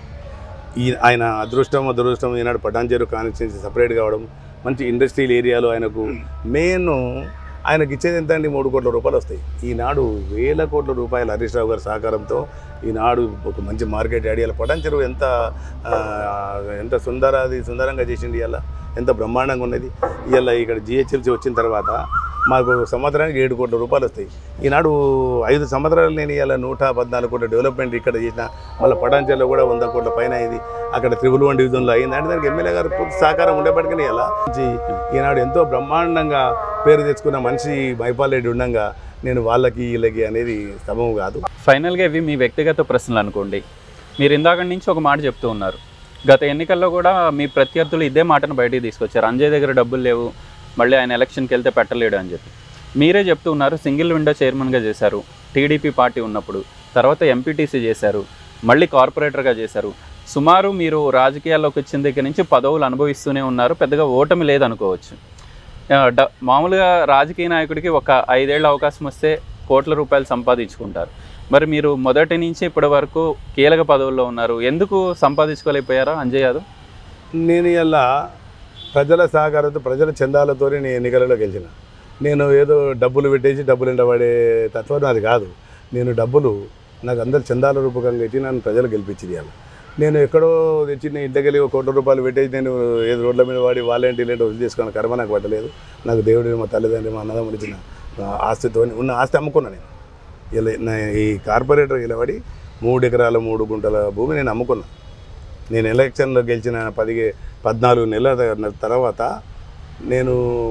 ఈ ఆయన అదృష్టం అదృష్టం ఈనాడు పటాన్చేరు కాన్స్టిట్యున్సీ సపరేట్ కావడం మంచి ఇండస్ట్రియల్ ఏరియాలో ఆయనకు మెయిన్ ఆయనకి ఇచ్చేది ఎంత అండి మూడు కోట్ల రూపాయలు వస్తాయి ఈనాడు వేల కోట్ల రూపాయలు హరీష్ రావు గారి సహకారంతో ఈనాడు ఒక మంచి మార్కెట్ ఏరియాలో పటాన్చెరువు ఎంత ఆ, ఎంత సుందరాది సుందరంగా చేసింది ఇలా ఎంత బ్రహ్మాండంగా ఉన్నది ఇలా ఇక్కడ జిహెచ్ఎంసీ వచ్చిన తర్వాత మాకు సంవత్సరానికి ఏడు కోట్ల రూపాయలు వస్తాయి ఈనాడు ఐదు సంవత్సరాలు నేను ఇలా నూట పద్నాలుగు కోట్ల డెవలప్మెంట్ ఇక్కడ చేసిన మళ్ళీ పటాంచల్లో కూడా వంద కోట్ల పైన అయింది అక్కడ త్రిబుల్ వన్ డివిజన్లో అయింది అంటే దానికి ఎమ్మెల్యే గారు పూర్తి సహకారం ఉండేప్పటికీ ఇలా ఈనాడు ఎంతో బ్రహ్మాండంగా పేరు తెచ్చుకున్న మనిషి మైపాల్ రెడ్డి ఉండగా నేను వాళ్ళకి వీళ్ళకి అనేది సమం కాదు ఫైనల్గా ఇవి మీ వ్యక్తిగత ప్రశ్నలు అనుకోండి మీరు ఇందాక నుంచి ఒక మాట చెప్తూ ఉన్నారు గత ఎన్నికల్లో కూడా మీ ప్రత్యర్థులు ఇదే మాటను బయటికి తీసుకొచ్చారు అంజయ్ దగ్గర డబ్బులు లేవు మళ్ళీ ఆయన ఎలక్షన్కి వెళ్తే పెట్టలేడు అని చెప్పి మీరే చెప్తూ ఉన్నారు సింగిల్ విండో చైర్మన్గా చేశారు టీడీపీ పార్టీ ఉన్నప్పుడు తర్వాత ఎంపీటీసీ చేశారు మళ్ళీ కార్పొరేటర్గా చేశారు సుమారు మీరు రాజకీయాల్లోకి వచ్చిన దగ్గర నుంచి పదవులు అనుభవిస్తూనే ఉన్నారు పెద్దగా ఓటమి లేదనుకోవచ్చు ఆ, డ మామూలుగా రాజకీయ నాయకుడికి ఒక ఐదేళ్ళ అవకాశం వస్తే కోట్ల రూపాయలు సంపాదించుకుంటారు మరి మీరు మొదటి నుంచి ఇప్పటి వరకు కీలక పదవుల్లో ఉన్నారు ఎందుకు సంపాదించుకోలేకపోయారా అంజయ్ యాదవ్ నేను ఇలా ప్రజల సహకారంతో ప్రజల చందాలతో నేను ఎన్నికలలో గెలిచిన నేను ఏదో డబ్బులు పెట్టేసి డబ్బులు ఎండబడే తత్వం నాది కాదు నేను డబ్బులు నాకు అందరు చందాల రూపకంగా ఇచ్చి నన్ను ప్రజలు గెలిపించింది ఇవాళ నేను ఎక్కడో తెచ్చి నేను ఇంటికి వెళ్ళి ఒక కోట్ల రూపాయలు పెట్టేసి నేను ఏదో రోడ్ల మీద వాడి వాళ్ళేంటి ఇలాంటి వదిలి చేసుకున్న కర్మ నాకు పట్టలేదు నాకు దేవుడు మా తల్లిదండ్రి మా అన్నదమ్ములు ఇచ్చిన ఆ ఆస్తితో ఉన్న ఆస్తి అమ్ముకున్నా నేను ఇలా నా ఈ కార్పొరేటర్ నిలబడి మూడు ఎకరాల మూడు గుంటల భూమి నేను అమ్ముకున్నా నేను ఎలక్షన్లో గెలిచిన పది పద్నాలుగు నెలల త- తర్వాత నేను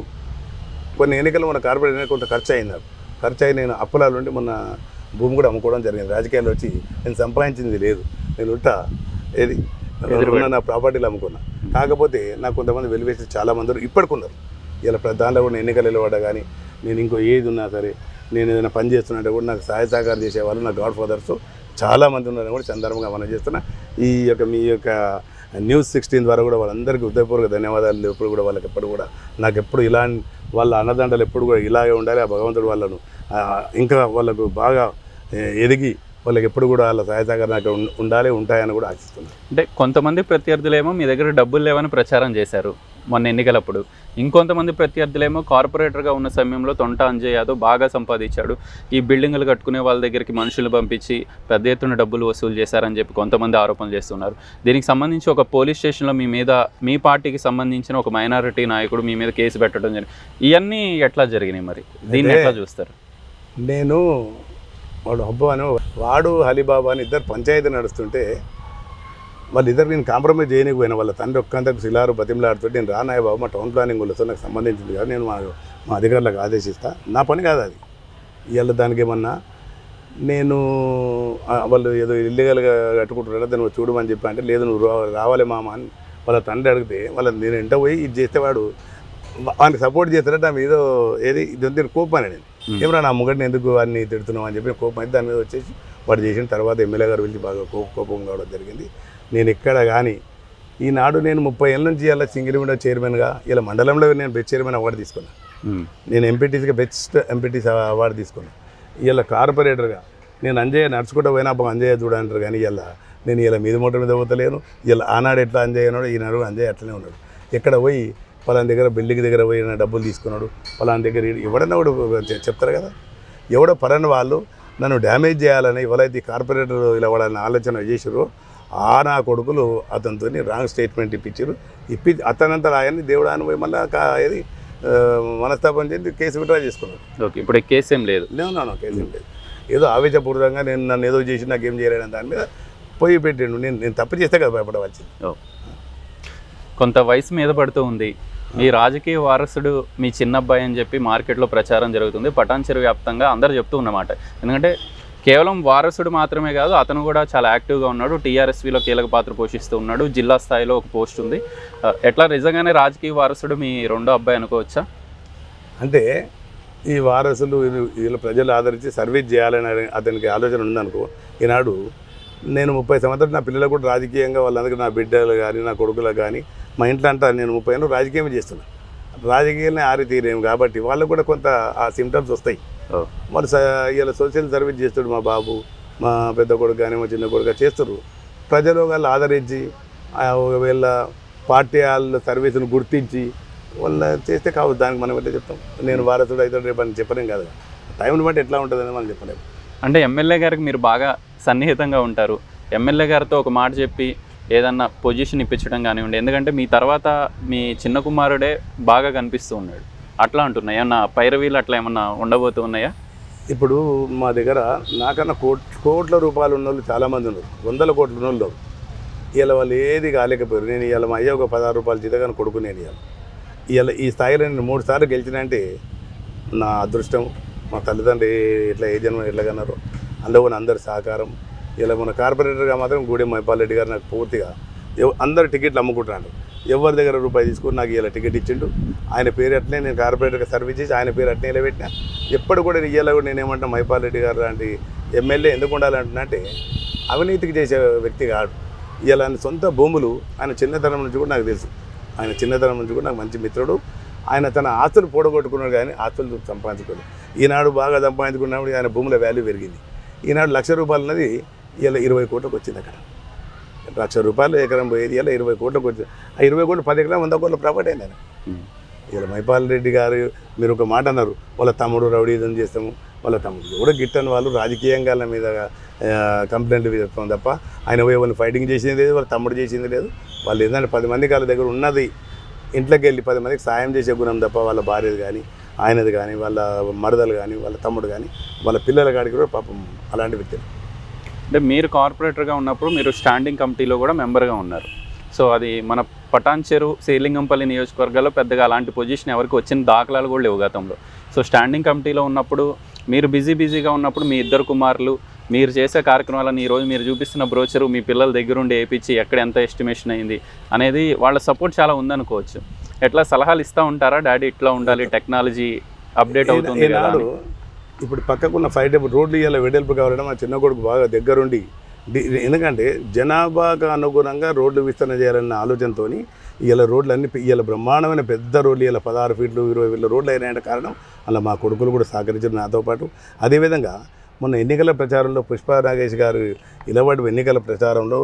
కొన్ని ఎన్నికలు మన కార్పొరేట్ ఎన్నికలు కొంత ఖర్చు అయింది నాకు ఖర్చు అయి నేను అప్పులాల నుండి మొన్న భూమి కూడా అమ్ముకోవడం జరిగింది రాజకీయాల్లో వచ్చి నేను సంపాదించింది లేదు నేను ఉంటా ఏది ఉన్న నా ప్రాపర్టీలు అమ్ముకున్నా కాకపోతే నాకు కొంతమంది వెలివేసి చాలా మంది ఉన్నారు. ఇప్పటికి ఉన్నారు ఇలా ప్ర- దాంట్లో కూడా ఎన్నికలు వెళ్ళవాడ కానీ నేను ఇంకో ఏది ఉన్నా సరే నేను ఏదైనా పని చేస్తున్నట్టు కూడా నాకు సహాయ సహకారం చేసేవాళ్ళు నా గాడ్ ఫాదర్స్ చాలా మంది ఉన్నారని కూడా సందర్భంగా మనం చేస్తున్నా ఈ యొక్క మీ యొక్క న్యూస్ సిక్స్టీన్ ద్వారా కూడా వాళ్ళందరికీ హృదయపూర్వక ధన్యవాదాలు ఎప్పుడు కూడా వాళ్ళకి ఎప్పుడు కూడా నాకు ఎప్పుడు ఇలా వాళ్ళ అన్నదండలు ఎప్పుడు కూడా ఇలాగే ఉండాలి ఆ భగవంతుడు వాళ్ళను ఆ, ఇంకా వాళ్ళకు బాగా ఏ, ఎదిగి వాళ్ళకి ఎప్పుడు కూడా వాళ్ళ సహాయ సహకారం నాకు ఉం- ఉండాలి ఉంటాయని కూడా ఆశిస్తున్నాను అంటే కొంతమంది ప్రత్యర్థులేమో మీ దగ్గర డబ్బులు లేవని ప్రచారం చేశారు మొన్న ఎన్నికలప్పుడు ఇంకొంతమంది ప్రత్యర్థులేమో కార్పొరేటర్గా ఉన్న సమయంలో తొంట అంజయ్ యాదవ్ బాగా సంపాదించాడు ఈ బిల్డింగులు కట్టుకునే వాళ్ళ దగ్గరికి మనుషులు పంపించి పెద్ద ఎత్తున డబ్బులు వసూలు చేశారని చెప్పి కొంతమంది ఆరోపణలు చేస్తున్నారు దీనికి సంబంధించి ఒక పోలీస్ స్టేషన్లో మీ మీద మీ పార్టీకి సంబంధించిన ఒక మైనారిటీ నాయకుడు మీ మీద కేసు పెట్టడం జరిగింది ఇవన్నీ ఎట్లా జరిగినాయి మరి దీన్ని అయితే- ఎట్లా చూస్తారు నేను వాడు హబ్బు అని వాడు హలీబాబా అని ఇద్దరు పంచాయతీ నడుస్తుంటే వాళ్ళిద్దరు నేను కాంప్రమైజ్ చేయలేకపోయినా వాళ్ళ తండ్రి ఒక్కంతకు శిలారు బతిమలాడుతుంటే నేను రానాయ బాబు మా టౌన్ ప్లానింగ్ వాళ్ళతో నాకు సంబంధించింది కాదు నేను మా మా అధికారులకు ఆదేశిస్తా నా పని కాదు అది ఇవాళ దానికి ఏమన్నా నేను ఆ, వాళ్ళు ఏదో ఇల్లీగల్గా కట్టుకుంటున్నారా దాన్ని చూడమని చెప్పి అంటే లేదు నువ్వు రా- రావాలి మామ అని వాళ్ళ తండ్రి అడిగితే వాళ్ళ నేను ఎంట పోయి ఇది చేస్తే వాడు వానికి సపోర్ట్ చేస్తాడంటే ఆమె ఏదో ఏది ఇది ఉంది కోపం అని నేను Hmm. ఏమరా నా ముగడిని ఎందుకు వాడిని తిడుతున్నావు అని చెప్పి కోపం అయితే దాని మీద వచ్చేసి వాడు చేసిన తర్వాత ఎమ్మెల్యే గారు వెళ్ళి బాగా కోప కోపం కావడం జరిగింది నేను ఎక్కడ కానీ ఈనాడు నేను ముప్పై ఏళ్ళ నుంచి ఇలా సింగిల్ విండో చైర్మన్గా ఇలా మండలంలో నేను బెస్ట్ చైర్మన్ అవార్డు తీసుకున్నాను ఉమ్. నేను ఎంపీటీసీగా బెస్ట్ ఎంపీటీసీ అవార్డు తీసుకున్నాను ఇలా కార్పొరేటర్గా నేను అంజయ్య నడుచుకుంటూ పోయినా అప్పుడు అంజయ్య చూడంటారు కానీ ఇలా నేను ఇలా మీద మూట మీద పోతలేను ఇలా ఆనాడు ఎట్లా అంజయ్య ఉన్నాడు ఈనాడు అంజయ్య అట్లనే ఉన్నాడు ఎక్కడ పోయి పలానా దగ్గర బిల్డింగ్ దగ్గర పోయి నా డబ్బులు తీసుకున్నాడు పలానా దగ్గర ఈ- ఎవడన్నా కూడా చె- చెప్తారు కదా ఎవడో పరని వాళ్ళు నన్ను డ్యామేజ్ చేయాలని ఎవరైతే ఈ కార్పొరేటర్ ఇలా వాళ్ళని ఆలోచన చేసారో ఆ నా కొడుకులు అతనితో రాంగ్ స్టేట్మెంట్ ఇప్పించారు ఇప్పి అతనంతా ఆయన్ని దేవుడు ఆయన పోయి మళ్ళీ ఏది ఆ, మనస్తాపం చెంది కేసు విత్డ్రా చేసుకున్నాడు ఓకే ఇప్పుడు ఈ కేసు ఏం లేదు లేదు నా కేసు ఏం లేదు ఏదో ఆవేశపూర్వకంగా నేను నన్ను ఏదో చేసి నాకేం చేయలేదని దాని మీద పోయి పెట్టిండు నేను నేను తప్పు చేస్తే కదా భయపడవచ్చు ఓ. కొంత వయసు మీద పడుతూ ఉంది మీ రాజకీయ వారసుడు మీ చిన్నబ్బాయి అని చెప్పి మార్కెట్లో ప్రచారం జరుగుతుంది పటాన్చెరు వ్యాప్తంగా అందరు చెప్తూ ఉన్నమాట ఎందుకంటే కేవలం వారసుడు మాత్రమే కాదు అతను కూడా చాలా యాక్టివ్గా ఉన్నాడు టీఆర్ఎస్వీలో కీలక పాత్ర పోషిస్తూ ఉన్నాడు జిల్లా స్థాయిలో ఒక పోస్ట్ ఉంది ఆ, ఎట్లా నిజంగానే రాజకీయ వారసుడు మీ రెండో అబ్బాయి అనుకోవచ్చా అంటే ఈ వారసులు వీళ్ళు- వీళ్ళ ప్రజలు ఆదరించి సర్వీస్ చేయాలని అనే- అతనికి ఆలోచన ఉందనుకో ఈనాడు నేను ముప్పై సంవత్సరాలు నా పిల్లలకు కూడా రాజకీయంగా వాళ్ళందరికీ నా బిడ్డలు కానీ నా కొడుకులకు కానీ మా ఇంట్లో అంతా నేను ముప్పై ఏళ్ళు రాజకీయం చేస్తున్నా రాజకీయాన్ని ఆరి తీరేం కాబట్టి వాళ్ళకు కూడా కొంత ఆ సిమ్టమ్స్ వస్తాయి ఓ. మరి స- ఇలా సోషల్ సర్వీస్ చేస్తాడు మా బాబు మా పెద్ద కొడుకు కానీ మా చిన్న కొడుకు చేస్తారు ప్రజలు వాళ్ళు ఆదరించి ఆ ఒకవేళ పార్టీ వాళ్ళ సర్వీసును గుర్తించి వాళ్ళ చేస్తే కావచ్చు దానికి మనం ఎట్లా చెప్తాం నేను వారసుడు అయితే రేపు అని చెప్పలేం కాదు టైంని బట్టి ఎట్లా ఉంటుందని మనం చెప్పలేము అంటే ఎమ్మెల్యే గారికి మీరు బాగా సన్నిహితంగా ఉంటారు ఎమ్మెల్యే గారితో ఒక మాట చెప్పి ఏదన్నా పొజిషన్ ఇప్పించడం కానివ్వండి ఎందుకంటే మీ తర్వాత మీ చిన్న కుమారుడే బాగా కనిపిస్తూ ఉన్నాడు అట్లా అంటున్నాయి ఏమన్నా పైరవీలు అట్లా ఏమన్నా ఉండబోతున్నాయా ఇప్పుడు మా దగ్గర నాకన్నా కోట్ కోట్ల రూపాయలు ఉన్న వాళ్ళు చాలామంది ఉన్నారు వందల కోట్ల ఉన్న వాళ్ళు ఇవాళ వాళ్ళు ఏది కాలేకపోయారు నేను ఇవాళ మా అయ్య ఒక పదహారు రూపాయలు జీతగాని కొడుకు నేను ఇవాళ ఇవాళ ఈ స్థాయిలో నేను మూడు సార్లు గెలిచినంటే నా అదృష్టం మా తల్లిదండ్రులు ఏ- ఎట్లా ఏ జన్మ ఎట్లా కన్నారో అందులో ఉన్న అందరి సహకారం ఇలా మన కార్పొరేటర్గా మాత్రం గూడెం మైపాల్ రెడ్డి గారు నాకు పూర్తిగా ఎవ- అందరు టికెట్లు అమ్ముకుంటున్నాడు ఎవరి దగ్గర రూపాయి తీసుకుని నాకు ఇలా టికెట్ ఇచ్చిండు ఆయన పేరు అట్లే నేను కార్పొరేటర్గా సర్వీస్ చేసి ఆయన పేరు అట్లే నిలబెట్టినా ఎప్పుడు కూడా ఇయ్యాల కూడా నేనేమంటా మైపాల్ రెడ్డి గారు లాంటి ఎమ్మెల్యే ఎందుకు ఉండాలంటున్నంటే అవినీతికి చేసే వ్యక్తి కాడు ఇవాళ ఆయన సొంత భూములు ఆయన చిన్నతనం నుంచి కూడా నాకు తెలుసు ఆయన చిన్నతనం నుంచి కూడా నాకు మంచి మిత్రుడు ఆయన తన ఆస్తులు పోడగొట్టుకున్నాడు కానీ ఆస్తులు సంపాదించుకోలేదు ఈనాడు బాగా సంపాదించుకున్నప్పుడు ఆయన భూముల వాల్యూ పెరిగింది ఈనాడు లక్ష రూపాయలు ఉన్నది ఇలా ఇరవై కోట్లకు వచ్చింది అక్కడ లక్ష రూపాయలు ఎకరం పోయేది ఇలా ఇరవై కోట్లకు వచ్చింది ఆ ఇరవై కోట్లు పది ఎకరం వంద కోట్ల ప్రాపర్టీ అయింది ఆయన ఉమ్. ఇలా మైపాల్ రెడ్డి గారు మీరు ఒక మాట అన్నారు వాళ్ళ తమ్ముడు రౌడీజం చేస్తాము వాళ్ళ తమ్ముడు కూడా గిట్టని వాళ్ళు రాజకీయంగా వాళ్ళ మీద ఆ, కంప్లైంట్లు చేస్తాం తప్ప ఆయన పోయి వాళ్ళు ఫైటింగ్ చేసింది లేదు వాళ్ళ తమ్ముడు చేసింది లేదు వాళ్ళు ఏంటంటే పది మందికి వాళ్ళ దగ్గర ఉన్నది ఇంట్లోకి వెళ్ళి పది మందికి సాయం చేసే గుణం తప్ప వాళ్ళ భార్యది కానీ ఆయనది కానీ వాళ్ళ మరదలు కానీ వాళ్ళ తమ్ముడు కానీ వాళ్ళ పిల్లల కాడికి కూడా పాపం అలాంటి వ్యక్తులు అంటే మీరు కార్పొరేటర్గా ఉన్నప్పుడు మీరు స్టాండింగ్ కమిటీలో కూడా మెంబర్గా ఉన్నారు సో అది మన పటాన్ చెరు శ్రీలింగంపల్లి నియోజకవర్గాల్లో పెద్దగా అలాంటి పొజిషన్ ఎవరికి వచ్చిన దాఖలాలు కూడా లేవు గతంలో సో స్టాండింగ్ కమిటీలో ఉన్నప్పుడు మీరు బిజీ బిజీగా ఉన్నప్పుడు మీ ఇద్దరు కుమారులు మీరు చేసే కార్యక్రమాలను ఈరోజు మీరు చూపిస్తున్న బ్రోచరు మీ పిల్లల దగ్గరుండి వేయించి ఎక్కడ ఎంత ఎస్టిమేషన్ అయింది అనేది వాళ్ళ సపోర్ట్ చాలా ఉందనుకోవచ్చు ఎట్లా సలహాలు ఇస్తూ ఉంటారా డాడీ ఇట్లా ఉండాలి టెక్నాలజీ అప్డేట్ అవుతుంది కదా ఈనాడు అని. ఇప్పుడు పక్కకున్న ఫైవ్ టైప్ రోడ్లు ఇవాళ వెడల్పు కావాలంటే మా చిన్న కొడుకు బాగా దగ్గరుండి డి- ఎందుకంటే జనాభాకు అనుగుణంగా రోడ్లు విస్తరణ చేయాలన్న ఆలోచనతో ఇవాళ రోడ్లు అన్ని ఇవాళ బ్రహ్మాండమైన పెద్ద రోడ్లు ఇవాళ పదహారు ఫీట్లు ఇరవై ఫీట్ల రోడ్లు అయినాయంటే కారణం అలా మా కొడుకులు కూడా సహకరించారు నాతో పాటు అదేవిధంగా మొన్న ఎన్నికల ప్రచారంలో పుష్ప నాగేష్ గారు ఇలవాడి ఎన్నికల ప్రచారంలో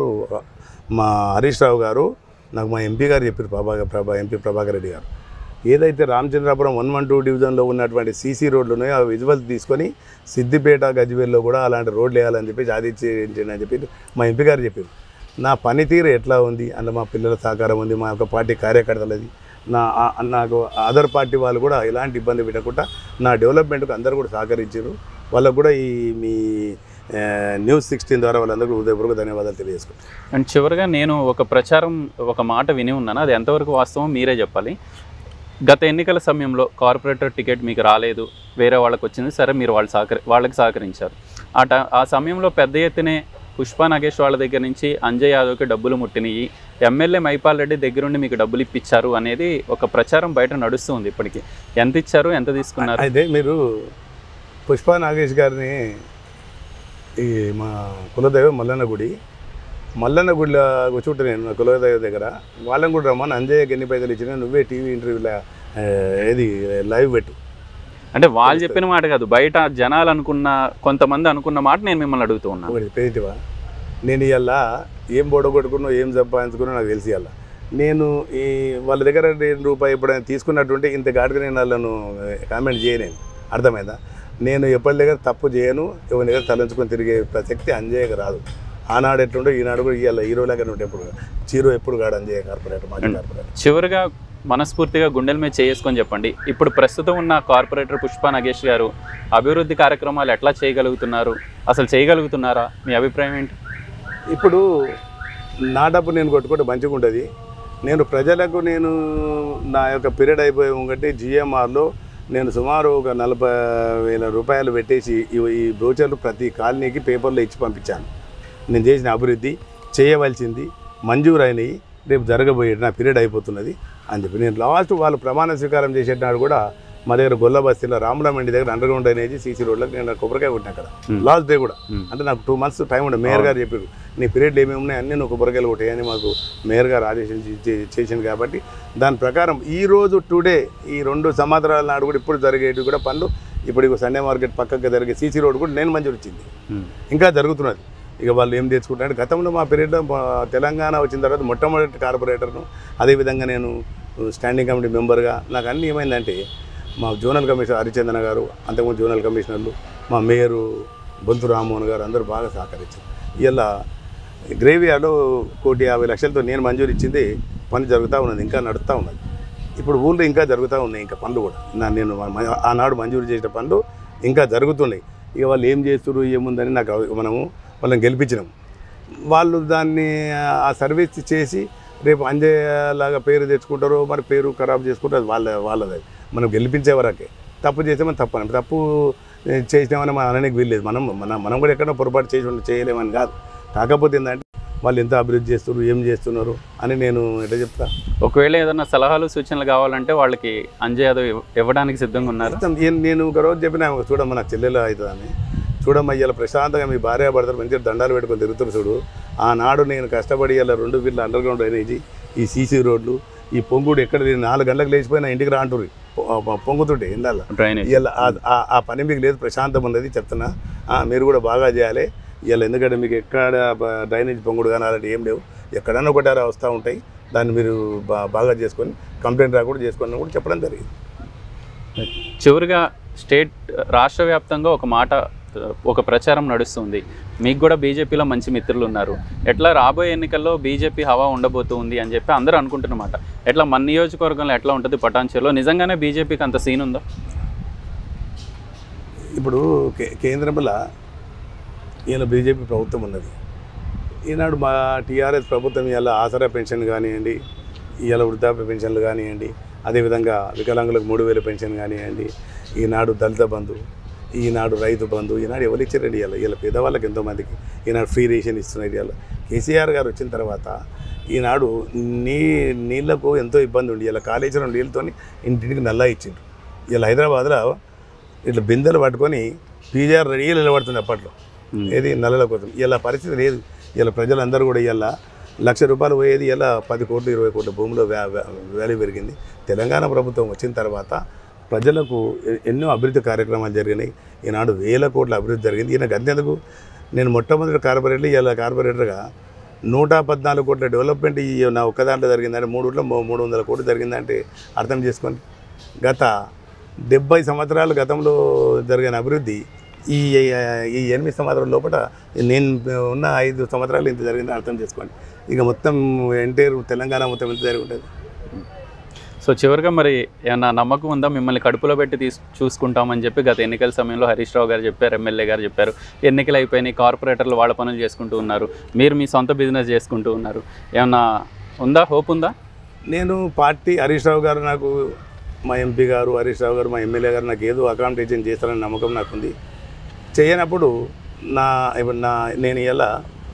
మా హరీష్ రావు గారు నాకు మా ఎంపీ గారు చెప్పారు ప్రభాకర్ ప్రభా ఎంపీ ప్రభాకర్ రెడ్డి గారు ఏదైతే రామచంద్రాపురం వన్ వన్ టూ డివిజన్లో ఉన్నటువంటి సీసీ రోడ్లు ఉన్నాయో ఆ విజువల్స్ తీసుకొని సిద్దిపేట గజ్వేల్లో కూడా అలాంటి రోడ్లు వేయాలని చెప్పి ఆదిత్యండి అని చెప్పి మా ఎంపీ గారు చెప్పారు నా పనితీరు ఎట్లా ఉంది అందులో మా పిల్లల సహకారం ఉంది మా యొక్క పార్టీ కార్యకర్తలది నా ఆ- నాకు అదర్ పార్టీ వాళ్ళు కూడా ఎలాంటి ఇబ్బంది పెట్టకుండా నా డెవలప్మెంట్కి అందరూ కూడా సహకరించారు వాళ్ళకు కూడా ఈ మీ ఆ, న్యూస్ సిక్స్టీన్ ద్వారా వాళ్ళందరికీ హృదయపూర్వక ధన్యవాదాలు తెలియజేసుకుంటాను అండ్ చివరిగా నేను ఒక ప్రచారం ఒక మాట విని ఉన్నాను అది ఎంతవరకు వాస్తవం మీరే చెప్పాలి గత ఎన్నికల సమయంలో కార్పొరేటర్ టికెట్ మీకు రాలేదు వేరే వాళ్ళకి వచ్చింది సరే మీరు వాళ్ళు సహకరి వాళ్ళకి సహకరించారు ఆ ట ఆ సమయంలో పెద్ద ఎత్తునే పుష్ప నాగేష్ వాళ్ళ దగ్గర నుంచి అంజయ్ యాదవ్కి డబ్బులు ముట్టినయి ఎమ్మెల్యే మైపాల్ రెడ్డి దగ్గరుండి మీకు డబ్బులు ఇప్పించారు అనేది ఒక ప్రచారం బయట నడుస్తుంది ఇప్పటికీ ఎంత ఇచ్చారు ఎంత తీసుకున్నారు అయితే మీరు పుష్ప నాగేష్ గారిని ఈ మా కులదైవం మల్లన్న గుడి మల్లన్న గుడిలో కూర్చుంటే నేను నా కులదైవం దగ్గర వాళ్ళని కూడా రమ్మని అంజయ్యకి ఎన్ని పైసలు ఇచ్చినా నువ్వే టీవీ ఇంటర్వ్యూలో ఆ, ఏది లైవ్ పెట్టు అంటే వాళ్ళు చెప్పిన మాట కాదు బయట జనాలు అనుకున్న కొంతమంది అనుకున్న మాట నేను మిమ్మల్ని అడుగుతూ ఉన్నాను ఒకటి పేదివా నేను ఇవాళ ఏం బొడగొట్టుకున్నా ఏం సంపాదించుకున్నా నాకు తెలిసి ఇవాళ నేను ఈ వాళ్ళ దగ్గర రెండు రూపాయి ఎప్పుడైనా తీసుకున్నట్టుంటే ఇంత ఘాటుగా నేను వాళ్ళను కామెంట్ చేయలేను అర్థమైందా నేను ఎప్పటి దగ్గర తప్పు చేయను ఎవరి దగ్గర తలంచుకొని తిరిగే ప్రసక్తి అంజయ్యకు రాదు ఆనాడు ఎట్లుండో ఈనాడు కూడా ఇవాళ హీరో లాగా ఉంటే ఎప్పుడు చీరో ఎప్పుడు కాడు అంజయ్య కార్పొరేటర్ మాజీ కార్పొరేటర్ చివరిగా మనస్ఫూర్తిగా గుండెల మీద చేసుకొని చెప్పండి ఇప్పుడు ప్రస్తుతం ఉన్న కార్పొరేటర్ పుష్ప నాగేష్ గారు అభివృద్ధి కార్యక్రమాలు ఎట్లా చేయగలుగుతున్నారు అసలు చేయగలుగుతున్నారా మీ అభిప్రాయం ఏంటి ఇప్పుడు నా డబ్బు నేను కొట్టుకుంటే మంచిగా ఉంటుంది నేను ప్రజలకు నేను నా యొక్క పీరియడ్ అయిపోయే ఉంటే జిఎంఆర్లో నేను సుమారు ఒక నలభై వేల రూపాయలు పెట్టేసి ఈ- ఈ బ్రోచర్లు ప్రతి కాలనీకి పేపర్లో ఇచ్చి పంపించాను నేను చేసిన అభివృద్ధి చేయవలసింది మంజూరు అయినవి రేపు జరగబోయేది నా పీరియడ్ అయిపోతున్నది అని చెప్పి నేను లాస్ట్ వాళ్ళు ప్రమాణ స్వీకారం చేసేటప్పుడు కూడా మా దగ్గర గొల్ల బస్తీలో రామరామండి దగ్గర అండర్ గ్రౌండ్ అనేది సీసీ రోడ్లకు నేను కొబ్బరికాయ కొట్టిన అక్కడ Hmm. లాస్ట్ డే కూడా Hmm. అంటే నాకు టూ మంత్స్ టైం ఉండే మేయర్ గారు చెప్పారు నీ పీరియడ్లు ఏమేమి ఉన్నాయి అన్నీ నువ్వు కొబ్బరికాయలు కొట్టాయని మాకు మేయర్ గారు ఆదేశించి చే- చేసింది కాబట్టి దాని ప్రకారం ఈ రోజు టుడే ఈ రెండు సంవత్సరాల నాడు కూడా ఇప్పుడు జరిగేవి కూడా పనులు ఇప్పుడు ఇగో సండే మార్కెట్ పక్కకి జరిగే సీసీ రోడ్ కూడా నేను మంజూరు ఇచ్చింది ఉమ్. ఇంకా జరుగుతున్నది ఇక వాళ్ళు ఏం తెచ్చుకుంటారు గతంలో మా పీరియడ్లో మా తెలంగాణ వచ్చిన తర్వాత మొట్టమొదటి కార్పొరేటర్ను అదేవిధంగా నేను స్టాండింగ్ కమిటీ మెంబర్గా నాకు అన్నీ ఏమైందంటే మా జోనల్ కమిషనర్ హరిచందన గారు అంతకుముందు జోనల్ కమిషనర్లు మా మేయరు బొంతు రామ్మోహన్ గారు అందరూ బాగా సహకరించారు ఇలా గ్రేవియార్లో కోటి యాభై లక్షలతో నేను మంజూరు ఇచ్చింది పని జరుగుతూ ఉన్నది ఇంకా నడుస్తూ ఉన్నది ఇప్పుడు ఊళ్ళో ఇంకా జరుగుతూ ఉన్నాయి ఇంకా పనులు కూడా నా నేను మ- మ- ఆనాడు మంజూరు చేసిన పనులు ఇంకా జరుగుతున్నాయి ఇక వాళ్ళు ఏం చేస్తున్నారు ఏముందని నాకు అవ- మనము వాళ్ళని గెలిపించినాం వాళ్ళు దాన్ని ఆ సర్వీస్ చేసి రేపు అంజయ్యలాగా పేరు తెచ్చుకుంటారో మరి పేరు ఖరాబ్ చేసుకుంటారు అది వాళ్ళ వాళ్ళది అది. మనం గెలిపించే వరకే తప్పు చేస్తే మనం తప్పు అని తప్పు ఏ, చేసినామని మనం అనడానికి వీల్లేదు మనం మనం మనం కూడా ఎక్కడో పొరపాటు చేసి ఉండి చేయలేమని కాదు కాకపోతే ఏంటంటే వాళ్ళు ఎంత అభివృద్ధి చేస్తున్నారు ఏం చేస్తున్నారు అని నేను ఎట్లా చెప్తా ఒకవేళ ఏదైనా సలహాలు సూచనలు కావాలంటే వాళ్ళకి అంజయ్ యాదవ్ ఇవ్వ- ఇవ్వడానికి సిద్ధంగా ఉన్నారు మొత్తం నేను- నేను ఒక రోజు చెప్పిన ఆమెకు, చూడమ్మ నా చెల్లెలు అవుతుందని చూడమ్మ ఇవాళ ప్రశాంతంగా మీ భార్య భర్తలు మంచిగా దండాలు పెట్టుకొని తిరుగుతారు చూడు ఆనాడు నేను కష్టపడి ఇలా రెండు వీళ్ళ అండర్ గ్రౌండ్ డ్రైనేజీ ఈ సీసీ రోడ్లు ఈ పొంగుడు ఎక్కడ నేను నాలుగు గంటలకు లేచిపోయినా ఇంటికి రా అంటుర్రు. పొ- పొ- పొంగుతుంటే ఇందాల డ్రైనేజ్ ఇలా ఆ- ఆ పని మీకు లేదు ప్రశాంతం ఉన్నది చెప్తున్నా ఆ, మీరు కూడా బాగా చేయాలి ఇలా ఎందుకంటే మీకు ఎక్కడ బ- డ్రైనేజ్ పొంగుడు కానీ అలాంటి ఏం లేవు ఎక్కడన్నా ఒకటి అలా వస్తూ ఉంటాయి దాన్ని మీరు బా- బాగా చేసుకొని కంప్లైంట్ రాకుండా చేసుకొని కూడా చెప్పడం జరిగింది చివరిగా స్టేట్ రాష్ట్ర వ్యాప్తంగా ఒక మాట ఒక ప్రచారం నడుస్తుంది మీకు కూడా బీజేపీలో మంచి మిత్రులు ఉన్నారు ఎట్లా రాబోయే ఎన్నికల్లో బీజేపీ హవా ఉండబోతుంది అని చెప్పి అందరూ అనుకుంటున్నమాట ఎట్లా మన నియోజకవర్గంలో ఎట్లా ఉంటుంది పటాన్చేరులో నిజంగానే బీజేపీకి అంత సీన్ ఉందా ఇప్పుడు కే కేంద్రంలో ఈయన బీజేపీ ప్రభుత్వం ఉన్నది ఈనాడు మా టీఆర్ఎస్ ప్రభుత్వం ఇవాళ ఆసరా పెన్షన్ కానివ్వండి ఇవాళ వృద్ధాప్య పెన్షన్లు కానివ్వండి అదేవిధంగా వికలాంగులకు మూడు వేల పెన్షన్ కానివ్వండి ఈనాడు దళిత బంధు ఈనాడు రైతు బంధు ఈనాడు ఎవరు ఇచ్చారండి ఇవాళ వీళ్ళ పేదవాళ్ళకి ఎంతోమందికి ఈనాడు ఫ్రీ రేషన్ ఇస్తున్నారు ఇవాళ కేసీఆర్ గారు వచ్చిన తర్వాత ఈనాడు నీ నీళ్లకు ఎంతో ఇబ్బంది ఉంది ఇలా కాళేశ్వరం నీళ్ళతో ఇంటింటికి నల్లా ఇచ్చిండ్రు ఇలా హైదరాబాద్లో ఇట్లా బిందెలు పట్టుకొని పీజీఆర్ రెడీగా నిలబడుతుంది అప్పట్లో ఏది నల్లల కోసం ఇలా పరిస్థితి లేదు ఇలా ప్రజలందరూ కూడా ఇలా లక్ష రూపాయలు పోయేది ఇలా పది కోట్లు ఇరవై కోట్ల భూమిలో వ్యా- వ్యా- వాల్యూ పెరిగింది తెలంగాణ ప్రభుత్వం వచ్చిన తర్వాత ప్రజలకు ఎ- ఎన్నో అభివృద్ధి కార్యక్రమాలు జరిగినాయి ఈనాడు వేల కోట్ల అభివృద్ధి జరిగింది ఈయన గద్దెందుకు నేను మొట్టమొదటి కార్పొరేటర్ ఇలా కార్పొరేటర్గా నూట పద్నాలుగు కోట్ల డెవలప్మెంట్ ఈ నా ఒక్క దాంట్లో జరిగిందంటే మూడులో మూడు వందల కోట్లు జరిగిందంటే అర్థం చేసుకోండి గత డెబ్బై సంవత్సరాల గతంలో జరిగిన అభివృద్ధి ఈ ఈ ఎనిమిది సంవత్సరాల లోపల నేను ఉన్న ఐదు సంవత్సరాలు ఇంత జరిగిందని అర్థం చేసుకోండి ఇక మొత్తం ఎంటైర్ తెలంగాణ మొత్తం ఎంత జరిగి ఉంటుంది సో చివరిగా మరి ఏమన్నా నమ్మకం ఉందా మిమ్మల్ని కడుపులో పెట్టి తీసు చూసుకుంటామని చెప్పి గత ఎన్నికల సమయంలో హరీష్ రావు గారు చెప్పారు ఎమ్మెల్యే గారు చెప్పారు ఎన్నికలు అయిపోయినాయి కార్పొరేటర్లు వాళ్ళ పనులు చేసుకుంటూ ఉన్నారు మీరు మీ సొంత బిజినెస్ చేసుకుంటూ ఉన్నారు ఏమన్నా ఉందా హోప్ ఉందా నేను పార్టీ హరీష్ రావు గారు నాకు మా ఎంపీ గారు హరీష్ రావు గారు మా ఎమ్మెల్యే గారు నాకు ఏదో అకామిడేషన్ చేస్తారని నమ్మకం నాకుంది చేయనప్పుడు నా ఇప్పుడు నా నేను ఇలా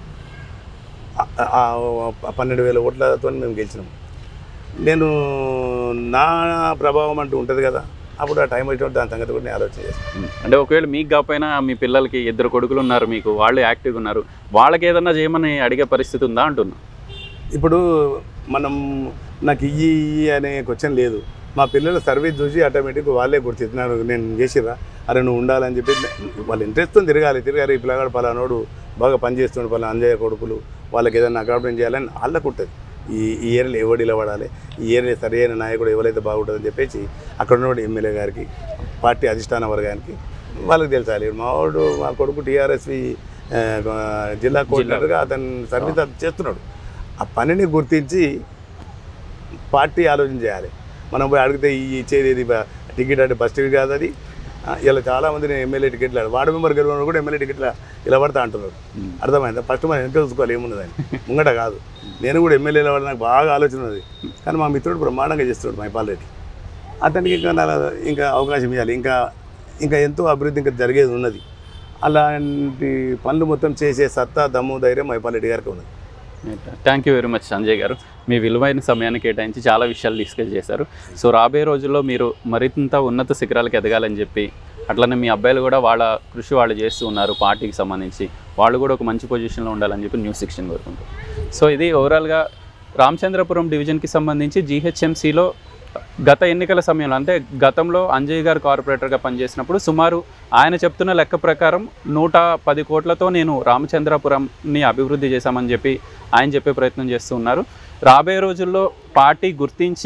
పన్నెండు వేల ఓట్లతో మేము గెలిచినాం నేను నా ప్రభావం అంటూ ఉంటుంది కదా అప్పుడు ఆ టైం వచ్చినప్పుడు దాని సంగతి కూడా నేను ఆలోచన చేస్తాను అంటే ఒకవేళ మీకు కాకపోయినా మీ పిల్లలకి ఇద్దరు కొడుకులు ఉన్నారు మీకు వాళ్ళు యాక్టివ్గా ఉన్నారు వాళ్ళకి ఏదన్నా చేయమని అడిగే పరిస్థితి ఉందా అంటున్నా ఇప్పుడు మనం నాకు ఇయ్యి ఇయ్యి అనే క్వశ్చన్ లేదు మా పిల్లల సర్వీస్ చూసి ఆటోమేటిక్ వాళ్ళే గుర్తిస్తున్నారు నేను చేసిరా అరే నువ్వు ఉండాలని చెప్పి వాళ్ళ ఇంట్రెస్ట్తో తిరగాలి తిరగాలి ఈ పిల్లగాడు పలానోడు బాగా పనిచేస్తుండు పలానా అంజయ్య కొడుకులు వాళ్ళకి ఏదైనా అకామిడేట్ చేయాలని వాళ్ళకు ఉంటుంది ఈ ఈ ఏరియాలో ఎవడు నిలబడాలి ఈ ఏరియాలో సరైన నాయకుడు ఎవరైతే బాగుంటుందని చెప్పేసి అక్కడ ఉన్నవాడు ఎమ్మెల్యే గారికి పార్టీ అధిష్టాన వర్గానికి వాళ్ళకి తెలుసాలి మా వాడు మా కొడుకు టీఆర్ఎస్వి జిల్లా కోఆర్డినేటర్గా అతను సర్వీస్ అది చేస్తున్నాడు ఆ పనిని గుర్తించి పార్టీ ఆలోచన చేయాలి మనం పోయి అడిగితే ఈ ఇచ్చేది ఇది బ- టికెట్ అంటే బస్ టికెట్ కాదు అది ఆ, ఇలా చాలామంది నేను ఎమ్మెల్యే టికెట్లు వార్డు మెంబర్ గెలవడం కూడా ఎమ్మెల్యే టికెట్ల ఇలా పడతా అంటున్నారు అర్థమైందా ఫస్ట్ మనం వెనక చూసుకోవాలి ఏమున్నదని ముంగట కాదు నేను కూడా ఎమ్మెల్యే నిలబడి నాకు బాగా ఆలోచన ఉంది కానీ మా మిత్రుడు బ్రహ్మాండంగా చేస్తున్నాడు మైపాల్ రెడ్డి అతనికి ఇంకా నా ఇంకా అవకాశం ఇవ్వాలి ఇంకా ఇంకా ఎంతో అభివృద్ధి ఇంకా జరిగేది ఉన్నది అలాంటి పనులు మొత్తం చేసే సత్తా దమ్ము ధైర్యం మైపాల్ రెడ్డి గారికి ఉన్నది thank you very much Sanjay గారు మీ విలువైన సమయాన్ని కేటాయించి చాలా విషయాలు డిస్కస్ చేశారు సో రాబోయే రోజుల్లో మీరు మరింత ఉన్నత శిఖరాలకు ఎదగాలని చెప్పి అట్లనే మీ అబ్బాయిలు కూడా వాళ్ళ కృషి వాళ్ళు చేస్తూ ఉన్నారు పార్టీకి సంబంధించి వాళ్ళు కూడా ఒక మంచి పొజిషన్లో ఉండాలని చెప్పి న్యూస్ సిక్స్టీన్ కోరుకుంటారు సో ఇది ఓవరాల్గా రామచంద్రపురం డివిజన్కి సంబంధించి జీహెచ్ఎంసీలో గత ఎన్నికల సమయంలో అంటే గతంలో అంజయ్ గారు కార్పొరేటర్గా పనిచేసినప్పుడు సుమారు ఆయన చెప్తున్న లెక్క ప్రకారం నూట పది కోట్లతో నేను రామచంద్రపురంని అభివృద్ధి చేశామని చెప్పి ఆయన చెప్పే ప్రయత్నం చేస్తూ ఉన్నారు రాబోయే రోజుల్లో పార్టీ గుర్తించి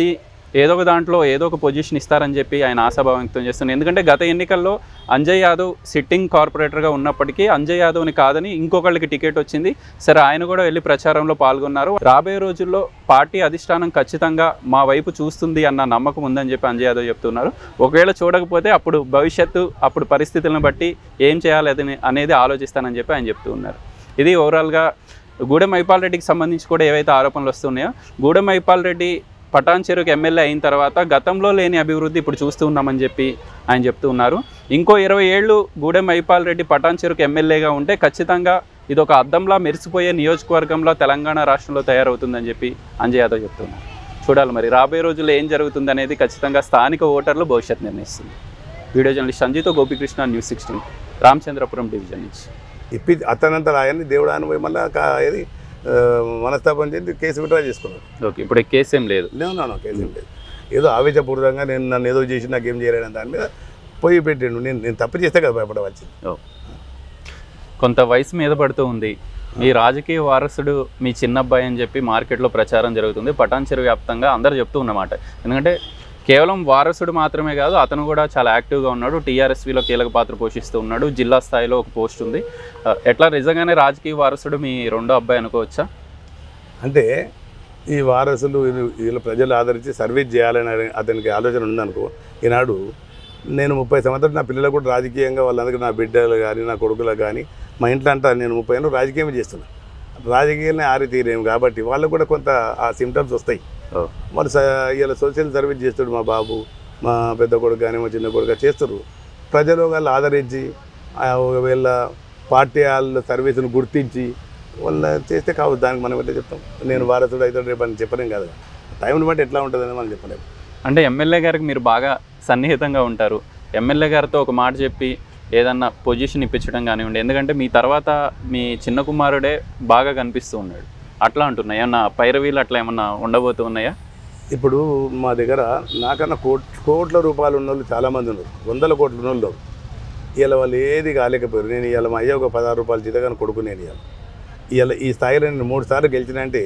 ఏదో ఒక దాంట్లో ఏదో ఒక పొజిషన్ ఇస్తారని చెప్పి ఆయన ఆశాభావం వ్యక్తం చేస్తున్నారు ఎందుకంటే గత ఎన్నికల్లో అంజయ్ యాదవ్ సిట్టింగ్ కార్పొరేటర్గా ఉన్నప్పటికీ అంజయ్ యాదవ్ని కాదని ఇంకొకళ్ళకి టికెట్ వచ్చింది సరే ఆయన కూడా వెళ్ళి ప్రచారంలో పాల్గొన్నారు రాబోయే రోజుల్లో పార్టీ అధిష్టానం ఖచ్చితంగా మా వైపు చూస్తుంది అన్న నమ్మకం ఉందని చెప్పి అంజయ్ యాదవ్ చెప్తున్నారు ఒకవేళ చూడకపోతే అప్పుడు భవిష్యత్తు అప్పుడు పరిస్థితులను బట్టి ఏం చేయాలి అది అనేది ఆలోచిస్తానని చెప్పి ఆయన చెప్తూ ఉన్నారు ఇది ఓవరాల్గా గూడెం మైపాల్ రెడ్డికి సంబంధించి కూడా ఏవైతే ఆరోపణలు వస్తున్నాయో గూడెం మైపాల్ రెడ్డి పటాన్ చెరువుకి ఎమ్మెల్యే అయిన తర్వాత గతంలో లేని అభివృద్ధి ఇప్పుడు చూస్తూ ఉన్నామని చెప్పి ఆయన చెప్తూ ఉన్నారు ఇంకో ఇరవై ఏళ్ళు గూడెం మైపాల్ రెడ్డి పటాన్ చెరువుకి ఎమ్మెల్యేగా ఉంటే ఖచ్చితంగా ఇది ఒక అద్దంలా మెరిసిపోయే నియోజకవర్గంలో తెలంగాణ రాష్ట్రంలో తయారవుతుందని చెప్పి అంజయ్ యాదవ్ చెప్తున్నారు చూడాలి మరి రాబోయే రోజుల్లో ఏం జరుగుతుంది అనేది ఖచ్చితంగా స్థానిక ఓటర్లు భవిష్యత్ నిర్ణయిస్తుంది వీడియో జర్నలిస్ట్ సంజీతో Gopikrishna news sixteen Ramachandrapuram division నుంచి ఇప్పి అతనంతా ఆయన్ని దేవుడు ఆయన పోయి మళ్ళీ ఏది ఆ, మనస్తాపం చేసి కేసు విడ్రా చేసుకున్నాడు ఓకే ఇప్పుడు ఈ కేసు ఏం లేదు లేదు నా కేసు ఏం లేదు ఏదో ఆవేశపూరితంగా నేను నన్ను ఏదో చేసి నాకేం చేయలేని దాని మీద పోయి పెట్టిండు నేను నేను తప్పు చేస్తే కదా భయపడవచ్చింది ఓ. కొంత వయసు మీద పడుతూ ఉంది మీ రాజకీయ వారసుడు మీ చిన్నబ్బాయి అని చెప్పి మార్కెట్లో ప్రచారం జరుగుతుంది పటాన్ చెరువు వ్యాప్తంగా అందరు చెప్తూ ఉన్నమాట ఎందుకంటే కేవలం వారసుడు మాత్రమే కాదు అతను కూడా చాలా యాక్టివ్గా ఉన్నాడు టీఆర్ఎస్వీలో కీలక పాత్ర పోషిస్తూ ఉన్నాడు జిల్లా స్థాయిలో ఒక పోస్ట్ ఉంది ఆ, ఎట్లా నిజంగానే రాజకీయ వారసుడు మీ రెండో అబ్బాయి అనుకోవచ్చా అంటే ఈ వారసులు వీళ్ళు- వీళ్ళ ప్రజలు ఆదరించి సర్వీస్ చేయాలని అనే- అతనికి ఆలోచన ఉందనుకో ఈనాడు నేను ముప్పై సంవత్సరాలు నా పిల్లలకు కూడా రాజకీయంగా వాళ్ళందరికీ నా బిడ్డలు కానీ నా కొడుకులకు కానీ మా ఇంట్లో అంతా నేను ముప్పై ఏళ్ళు రాజకీయమే చేస్తున్నా రాజకీయాన్ని ఆరి తీరేం కాబట్టి వాళ్ళకు కూడా కొంత ఆ సిమ్టమ్స్ వస్తాయి ఓ. వాళ్ళు స- ఇలా సోషల్ సర్వీస్ చేస్తాడు మా బాబు మా పెద్ద కొడుకు కానీ మా చిన్న కొడుకు చేస్తారు ప్రజలు వాళ్ళు ఆదరించి ఆ ఒకవేళ పార్టీ వాళ్ళ సర్వీసును గుర్తించి వాళ్ళ చేస్తే కావచ్చు దానికి మనం ఎట్లా చెప్తాం నేను వారసుడు అవుతాడు రేపు అని చెప్పలేం కాదు టైంని బట్టి ఎట్లా ఉంటుందని మనం చెప్పలేము అంటే ఎమ్మెల్యే గారికి మీరు బాగా సన్నిహితంగా ఉంటారు ఎమ్మెల్యే గారితో ఒక మాట చెప్పి ఏదన్నా పొజిషన్ ఇప్పించడం కానివ్వండి ఎందుకంటే మీ తర్వాత మీ చిన్న కుమారుడే బాగా కనిపిస్తూ ఉన్నాడు అట్లా అంటున్నాయి ఏమన్నా పైరవీలు అట్లా ఏమన్నా ఉండబోతూ ఉన్నాయా ఇప్పుడు మా దగ్గర నాకన్నా కోట్ కోట్ల రూపాయలు ఉన్న వాళ్ళు చాలామంది ఉన్నారు వందల కోట్ల ఉన్న వాళ్ళు ఇవాళ వాళ్ళు ఏది కాలేకపోయారు నేను ఇవాళ మా అయ్య ఒక పదహారు రూపాయలు జీతగానే కొడుకు నేను ఇవాళ ఇవాళ ఈ స్థాయిలో నేను మూడు సార్లు గెలిచినంటే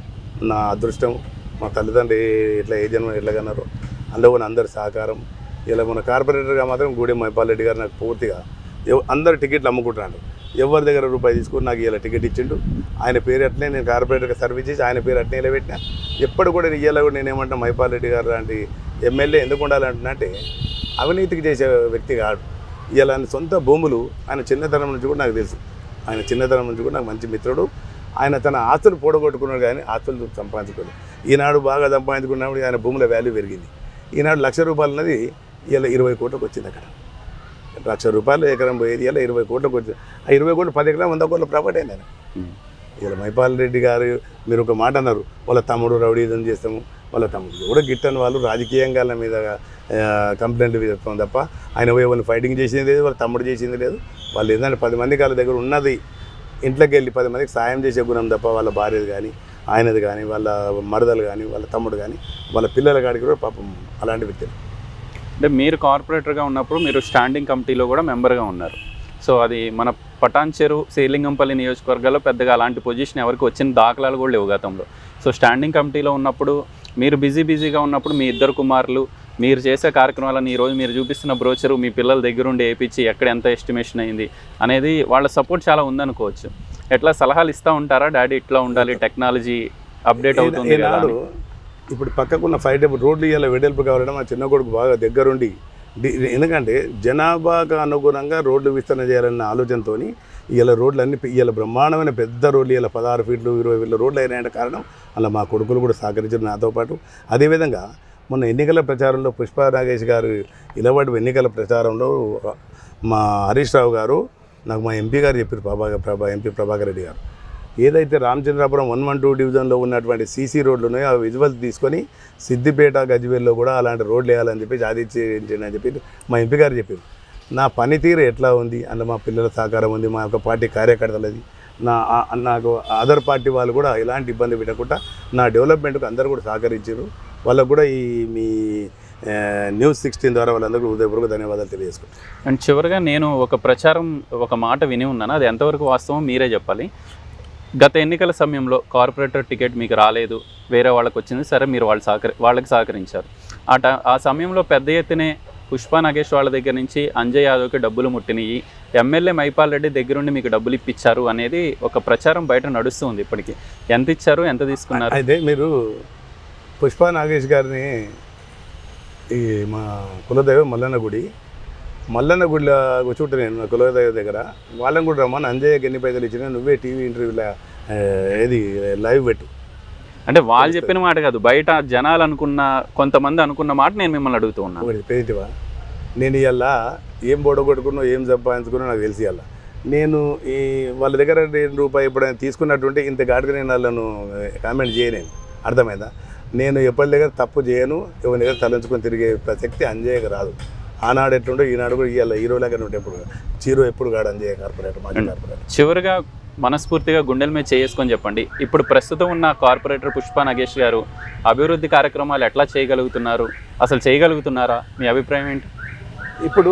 నా అదృష్టం మా తల్లిదండ్రులు ఏ- ఎట్లా ఏ జన్మ ఎట్లా కన్నారో అందులో ఉన్న అందరి సహకారం ఇలా మన కార్పొరేటర్గా మాత్రం గూడెం మైపాల్ రెడ్డి గారు నాకు పూర్తిగా ఎవ- అందరు టికెట్లు అమ్ముకుంటున్నాడు ఎవరి దగ్గర రూపాయి తీసుకుని నాకు ఇలా టికెట్ ఇచ్చిండు ఆయన పేరు అట్లే నేను కార్పొరేటర్గా సర్వీస్ చేసి ఆయన పేరు అట్నే నిలబెట్టినా ఎప్పుడు కూడా ఇయ్యాల కూడా నేను ఏమంటా మైపాల్ రెడ్డి గారు లాంటి ఎమ్మెల్యే ఎందుకు ఉండాలంటున్నా అంటే అవినీతికి చేసే వ్యక్తి కాదు ఇలా ఆయన సొంత భూములు ఆయన చిన్నతనం నుంచి కూడా నాకు తెలుసు ఆయన చిన్నతనం నుంచి కూడా నాకు మంచి మిత్రుడు ఆయన తన ఆస్తులు పూడగొట్టుకున్నాడు కానీ ఆస్తులు సంపాదించుకోలేదు ఈనాడు బాగా సంపాదించుకున్నప్పుడు ఆయన భూముల వాల్యూ పెరిగింది ఈనాడు లక్ష రూపాయలు ఉన్నది ఇలా ఇరవై కోట్లకు వచ్చింది అక్కడ లక్ష రూపాయలు ఎకరం పోయేది ఇలా ఇరవై కోట్లకు వచ్చింది ఆ ఇరవై కోట్లు పది ఎకరం వంద కోట్ల ప్రాపర్టీ అయింది ఆయన ఉమ్. ఇలా మైపాల్ రెడ్డి గారు మీరు ఒక మాట అన్నారు వాళ్ళ తమ్ముడు రౌడీజం చేస్తాము వాళ్ళ తమ్ముడు కూడా గిట్టని వాళ్ళు రాజకీయంగా వాళ్ళ మీద ఆ, కంప్లైంట్లు చెప్తాం తప్ప ఆయన పోయి వాళ్ళు ఫైటింగ్ చేసింది లేదు వాళ్ళ తమ్ముడు చేసింది లేదు వాళ్ళు ఏంటంటే పది మందికి వాళ్ళ దగ్గర ఉన్నది ఇంట్లోకి వెళ్ళి పది మందికి సాయం చేసే గుణం తప్ప వాళ్ళ భార్యది కానీ ఆయనది కానీ వాళ్ళ మరదలు కానీ వాళ్ళ తమ్ముడు కానీ వాళ్ళ పిల్లల కాడికి కూడా పాపం అలాంటి వ్యక్తులు అంటే మీరు కార్పొరేటర్గా ఉన్నప్పుడు మీరు స్టాండింగ్ కమిటీలో కూడా మెంబర్గా ఉన్నారు సో అది మన పటాన్ చెరు శ్రీలింగంపల్లి నియోజకవర్గాల్లో పెద్దగా అలాంటి పొజిషన్ ఎవరికి వచ్చిన దాఖలాలు కూడా లేవు గతంలో సో స్టాండింగ్ కమిటీలో ఉన్నప్పుడు మీరు బిజీ బిజీగా ఉన్నప్పుడు మీ ఇద్దరు కుమారులు మీరు చేసే కార్యక్రమాలను ఈరోజు మీరు చూపిస్తున్న బ్రోచరు మీ పిల్లల దగ్గరుండి వేయించి ఎక్కడ ఎంత ఎస్టిమేషన్ అయింది అనేది వాళ్ళ సపోర్ట్ చాలా ఉందనుకోవచ్చు ఎట్లా సలహాలు ఇస్తూ ఉంటారా డాడీ ఇట్లా ఉండాలి టెక్నాలజీ అప్డేట్ అవుతుంది కదా ఈనాడు అని. ఇప్పుడు పక్కకున్న ఫైవ్ టైప్ రోడ్లు ఇవాళ వెడల్పు కావడం మా చిన్న కొడుకు బాగా దగ్గరుండి డి- ఎందుకంటే జనాభాకు అనుగుణంగా రోడ్లు విస్తరణ చేయాలన్న ఆలోచనతో ఇలా రోడ్లు అన్ని ఇవాళ బ్రహ్మాండమైన పెద్ద రోడ్లు ఇలా పదహారు ఫీట్లు ఇరవై ఫీట్ల రోడ్లు అయినాయంటే కారణం అలా మా కొడుకులు కూడా సహకరించారు నాతో పాటు అదేవిధంగా మొన్న ఎన్నికల ప్రచారంలో పుష్ప నాగేష్ గారు ఇలవాడు ఎన్నికల ప్రచారంలో మా హరీష్ రావు గారు నాకు మా ఎంపీ గారు చెప్పారు ప్రభా ప్రభా ఎంపీ ప్రభాకర్ రెడ్డి గారు ఏదైతే రామచంద్రాపురం వన్ వన్ టూ డివిజన్లో ఉన్నటువంటి సీసీ రోడ్లు ఉన్నాయో ఆ విజువల్స్ తీసుకొని సిద్దిపేట గజ్వేల్లో కూడా అలాంటి రోడ్లు వేయాలని చెప్పి ఆదిత్యండి అని చెప్పి మా ఎంపీ గారు చెప్పారు నా పనితీరు ఎట్లా ఉంది అందులో మా పిల్లల సహకారం ఉంది మా యొక్క పార్టీ కార్యకర్తలది నా ఆ- నాకు అదర్ పార్టీ వాళ్ళు కూడా ఎలాంటి ఇబ్బంది పెట్టకుండా నా డెవలప్మెంట్కి అందరూ కూడా సహకరించారు వాళ్ళకు కూడా ఈ మీ ఆ, న్యూస్ సిక్స్టీన్ ద్వారా వాళ్ళందరికీ హృదయపూర్వక ధన్యవాదాలు తెలియజేసుకుంటాను అండ్ చివరిగా నేను ఒక ప్రచారం ఒక మాట విని ఉన్నాను అది ఎంతవరకు వాస్తవం మీరే చెప్పాలి గత ఎన్నికల సమయంలో కార్పొరేటర్ టికెట్ మీకు రాలేదు వేరే వాళ్ళకి వచ్చింది సరే మీరు వాళ్ళు సహకరి వాళ్ళకి సహకరించారు ఆ ట ఆ సమయంలో పెద్ద ఎత్తునే పుష్ప నాగేష్ వాళ్ళ దగ్గర నుంచి అంజయ్ యాదవ్కి డబ్బులు ముట్టినయి ఎమ్మెల్యే మైపాల్ రెడ్డి దగ్గరుండి మీకు డబ్బులు ఇప్పించారు అనేది ఒక ప్రచారం బయట నడుస్తుంది ఇప్పటికి ఎంత ఇచ్చారు ఎంత తీసుకున్నారు అయితే మీరు పుష్ప నాగేష్ గారిని ఈ మా కులదైవం మల్లన్న గుడి మల్లన్న గుడిలో కూర్చుంటే నేను మా కులదైవం దగ్గర వాళ్ళని కూడా రమ్మని అంజయ్యకి ఎన్ని పైసలు ఇచ్చినా నువ్వే టీవీ ఇంటర్వ్యూలో ఆ, ఏది లైవ్ పెట్టు అంటే వాళ్ళు చెప్పిన మాట కాదు బయట జనాలు అనుకున్న కొంతమంది అనుకున్న మాట నేను మిమ్మల్ని అడుగుతూ ఉన్నాను ఒకటి పేదివా నేను ఇవాళ ఏం బొడగొట్టుకున్నా ఏం సంపాదించుకున్నా నాకు తెలిసి ఇవాళ నేను ఈ వాళ్ళ దగ్గర రెండు రూపాయి ఎప్పుడైనా తీసుకున్నట్టుంటే ఇంత గాడిగా నేను వాళ్ళను కామెంట్ చేయలేను అర్థమైందా నేను ఎప్పటి దగ్గర తప్పు చేయను ఎవరి దగ్గర తలంచుకొని తిరిగే ప్రసక్తి అంజయ్యకు రాదు ఆనాడు ఎట్లుండో ఈనాడు కూడా ఇవాళ హీరో లాగానే ఉంటే ఎప్పుడు చీరో ఎప్పుడు కాడు అంజయ్య కార్పొరేటర్ మాజీ కార్పొరేటర్ చివరిగా మనస్ఫూర్తిగా గుండెల మీద చేసుకొని చెప్పండి ఇప్పుడు ప్రస్తుతం ఉన్న కార్పొరేటర్ పుష్ప నగేష్ గారు అభివృద్ధి కార్యక్రమాలు ఎట్లా చేయగలుగుతున్నారు అసలు చేయగలుగుతున్నారా మీ అభిప్రాయం ఏంటి ఇప్పుడు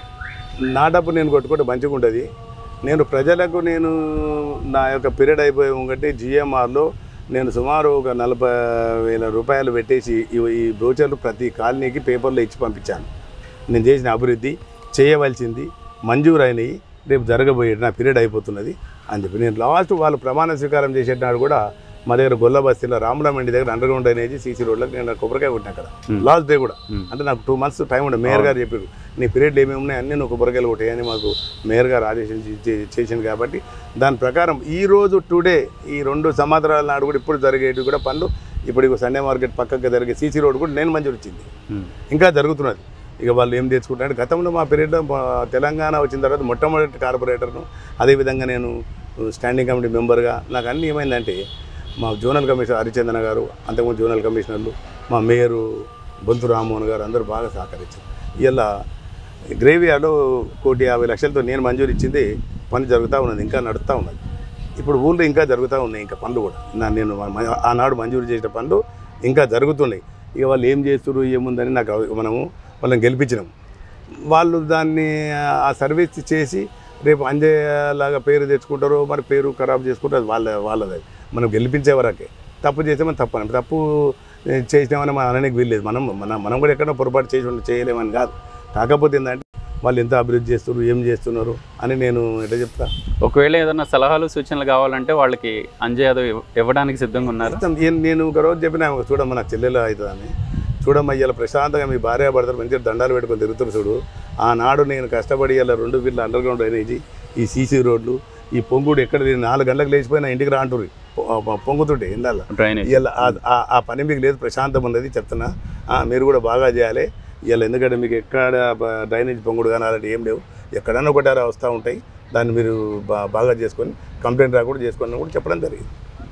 నా డబ్బు నేను కొట్టుకుంటే మంచిగా ఉంటుంది నేను ప్రజలకు నేను నా యొక్క పీరియడ్ అయిపోయి ఉంటే జిఎంఆర్లో నేను సుమారు ఒక నలభై వేల రూపాయలు పెట్టేసి ఈ- ఈ బ్రోచర్లు ప్రతి కాలనీకి పేపర్లో ఇచ్చి పంపించాను నేను చేసిన అభివృద్ధి చేయవలసింది మంజూరైనవి రేపు జరగబోయేది నా పీరియడ్ అయిపోతున్నది అని చెప్పి నేను లాస్ట్ వాళ్ళు ప్రమాణ స్వీకారం చేసేటప్పుడు కూడా మా దగ్గర గొల్ల బస్తీలో రామరామండి దగ్గర అండర్ గ్రౌండ్ అనేది సీసీ రోడ్లకు నేను కొబ్బరికాయ కొట్టిన అక్కడ Hmm. లాస్ట్ డే కూడా Hmm. అంటే నాకు టూ మంత్స్ టైం ఉండే మేయర్ గారు చెప్పారు నీ పీరియడ్లు ఏమేమి ఉన్నాయి అన్నీ నువ్వు కొబ్బరికాయలు కొట్టాయని మాకు మేయర్ గారు ఆదేశించి చే- చేసింది కాబట్టి దాని ప్రకారం ఈ రోజు టుడే ఈ రెండు సంవత్సరాల నాడు కూడా ఇప్పుడు జరిగేవి కూడా పనులు ఇప్పుడు ఇగో సండే మార్కెట్ పక్కకి జరిగే సీసీ రోడ్ కూడా నేను మంజూరు ఇచ్చింది ఉమ్. ఇంకా జరుగుతున్నది ఇక వాళ్ళు ఏం తెచ్చుకుంటారంటే గతంలో మా పీరియడ్లో మా తెలంగాణ వచ్చిన తర్వాత మొట్టమొదటి కార్పొరేటర్ను అదేవిధంగా నేను స్టాండింగ్ కమిటీ మెంబర్గా నాకు అన్నీ ఏమైందంటే మా జోనల్ కమిషనర్ హరిచందన గారు అంతకుముందు జోనల్ కమిషనర్లు మా మేయరు బొంతు రామ్మోహన్ గారు అందరూ బాగా సహకరించారు ఇలా గ్రేవియాలో కోటి యాభై లక్షలతో నేను మంజూరు ఇచ్చింది పని జరుగుతూ ఉన్నది ఇంకా నడుస్తూ ఉన్నది ఇప్పుడు ఊళ్ళో ఇంకా జరుగుతూ ఉన్నాయి ఇంకా పనులు కూడా నా నేను మ- ఆనాడు మంజూరు చేసిన పనులు ఇంకా జరుగుతున్నాయి ఇక వాళ్ళు ఏం చేస్తున్నారు ఏముందని నాకు అవ- మనము వాళ్ళని గెలిపించినాం వాళ్ళు దాన్ని ఆ సర్వీస్ చేసి రేపు అంజయ్యలాగా పేరు తెచ్చుకుంటారో మరి పేరు ఖరాబ్ చేసుకుంటారు అది వాళ్ళ వాళ్ళది మనం గెలిపించే వరకే తప్పు చేస్తే మనం తప్పు అని తప్పు చేసినామని మనం అనడానికి వీల్లేదు మనం మనం మనం కూడా ఎక్కడో పొరపాటు చేసి ఉండి చేయలేమని కాదు కాకపోతే ఏంటంటే వాళ్ళు ఎంత అభివృద్ధి చేస్తున్నారు ఏం చేస్తున్నారు అని నేను ఎట్లా చెప్తా ఒకవేళ ఏదైనా సలహాలు సూచనలు కావాలంటే వాళ్ళకి అంజయ్ యాదవ్ ఇవ్వ- ఇవ్వడానికి సిద్ధంగా ఉన్నారు మొత్తం నేను- నేను ఒక రోజు చెప్పిన ఆమెకు, చూడమ్మా నాకు చెల్లెలు అవుతుందని చూడమ్మా ఇవాళ ప్రశాంతంగా మీ భార్య భర్తలు మంచిగా దండాలు పెట్టుకొని తిరుగుతారు చూడు ఆనాడు నేను కష్టపడి ఇలా రెండు వీళ్ళ అండర్ గ్రౌండ్ డ్రైనేజీ ఈ సీసీ రోడ్లు ఈ పొంగుడు ఎక్కడ నేను నాలుగు గంటలకు లేచిపోయినా ఇంటికి రా అంటుర్రు పొ- పొ- పొంగుతుంటే ఇందాల డ్రైనేజ్ ఇవాళ ఆ- ఆ- ఆ పని మీకు లేదు ప్రశాంతం ఉన్నది చెప్తున్నా ఆ, మీరు కూడా బాగా చేయాలి ఇవాళ ఎందుకంటే మీకు ఎక్కడ బ- డ్రైనేజ్ పొంగుడు కానీ అలాంటి ఏం లేవు ఎక్కడన్నా ఒకటి అలా వస్తూ ఉంటాయి దాన్ని మీరు బా- బాగా చేసుకొని కంప్లైంట్ రాకుండా చేసుకొని కూడా చెప్పడం జరిగింది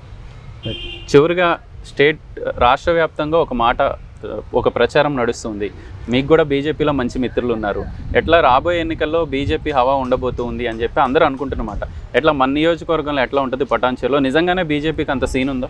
చివరిగా స్టేట్ రాష్ట్ర వ్యాప్తంగా ఒక మాట ఒక ప్రచారం నడుస్తుంది మీకు కూడా బీజేపీలో మంచి మిత్రులు ఉన్నారు ఎట్లా రాబోయే ఎన్నికల్లో బీజేపీ హవా ఉండబోతుంది అని చెప్పి అందరూ అనుకుంటున్నమాట ఎట్లా మన నియోజకవర్గంలో ఎట్లా ఉంటుంది పటాన్చేరులో నిజంగానే బీజేపీకి అంత సీన్ ఉందా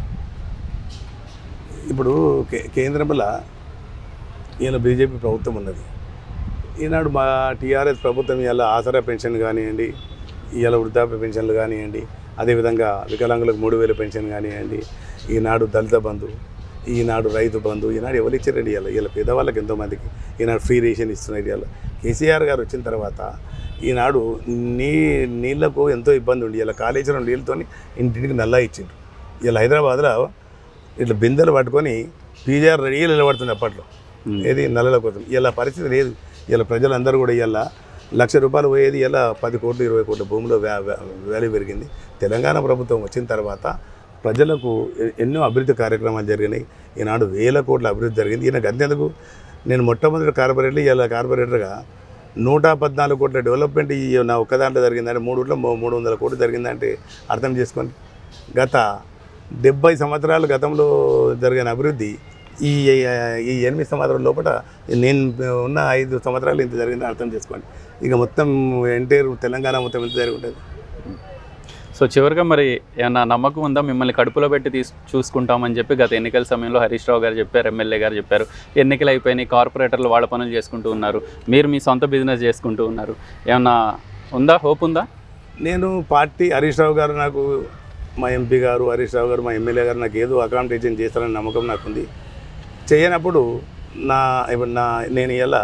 ఇప్పుడు కే కేంద్రంలో ఈయన బీజేపీ ప్రభుత్వం ఉన్నది ఈనాడు మా టీఆర్ఎస్ ప్రభుత్వం ఇవాళ ఆసరా పెన్షన్ కానివ్వండి ఇవాళ వృద్ధాప్య పెన్షన్లు కానివ్వండి అదేవిధంగా వికలాంగులకు మూడు వేల పెన్షన్ కానివ్వండి ఈనాడు దళిత బంధు ఈనాడు రైతు బంధు ఈనాడు ఎవరు ఇచ్చారండి ఇవాళ వీళ్ళ పేదవాళ్ళకి ఎంతోమందికి ఈనాడు ఫ్రీ రేషన్ ఇస్తున్నారు ఇవాళ కేసీఆర్ గారు వచ్చిన తర్వాత ఈనాడు నీ నీళ్లకు ఎంతో ఇబ్బంది ఉండి ఇలా కాళేశ్వరం నీళ్ళతో ఇంటింటికి నల్లా ఇచ్చిండ్రు ఇలా హైదరాబాద్లో ఇట్లా బిందెలు పట్టుకొని పీజీఆర్ రెడీగా నిలబడుతుంది అప్పట్లో Hmm. ఏది నల్లల కోసం ఇలా పరిస్థితి లేదు ఇలా ప్రజలందరూ కూడా ఇలా లక్ష రూపాయలు పోయేది ఇలా పది కోట్లు ఇరవై కోట్ల భూమిలో వ్యా- వ్యా- వాల్యూ పెరిగింది తెలంగాణ ప్రభుత్వం వచ్చిన తర్వాత ప్రజలకు ఎ- ఎన్నో అభివృద్ధి కార్యక్రమాలు జరిగినాయి ఈనాడు వేల కోట్ల అభివృద్ధి జరిగింది ఈయన గద్దెందుకు నేను మొట్టమొదటి కార్పొరేటర్ ఇలా కార్పొరేటర్గా నూట పద్నాలుగు కోట్ల డెవలప్మెంట్ ఈ నా ఒక్క దాంట్లో జరిగిందంటే మూడు ఊళ్ళో మూ- మూడు వందల కోట్లు జరిగిందంటే అర్థం చేసుకోండి గత డెబ్బై సంవత్సరాలు గతంలో జరిగిన అభివృద్ధి ఈ ఈ ఎనిమిది సంవత్సరాల లోపల నేను ఉన్న ఐదు సంవత్సరాలు ఇంత జరిగింది అర్థం చేసుకోండి ఇక మొత్తం ఎంటైర్ తెలంగాణ మొత్తం ఎంత జరిగి ఉంటుంది సో చివరిగా మరి ఏమన్నా నమ్మకం ఉందా మిమ్మల్ని కడుపులో పెట్టి తీసు చూసుకుంటామని చెప్పి గత ఎన్నికల సమయంలో హరీష్ రావు గారు చెప్పారు ఎమ్మెల్యే గారు చెప్పారు ఎన్నికలు అయిపోయినాయి కార్పొరేటర్లు వాళ్ళ పనులు చేసుకుంటూ ఉన్నారు మీరు మీ సొంత బిజినెస్ చేసుకుంటూ ఉన్నారు ఏమన్నా ఉందా హోప్ ఉందా నేను పార్టీ హరీష్ రావు గారు నాకు మా ఎంపీ గారు హరీష్ రావు గారు మా ఎమ్మెల్యే గారు నాకు ఏదో అకామిడేషన్ చేస్తారని నమ్మకం నాకుంది చేయనప్పుడు నా ఇప్పుడు నా నేను ఇలా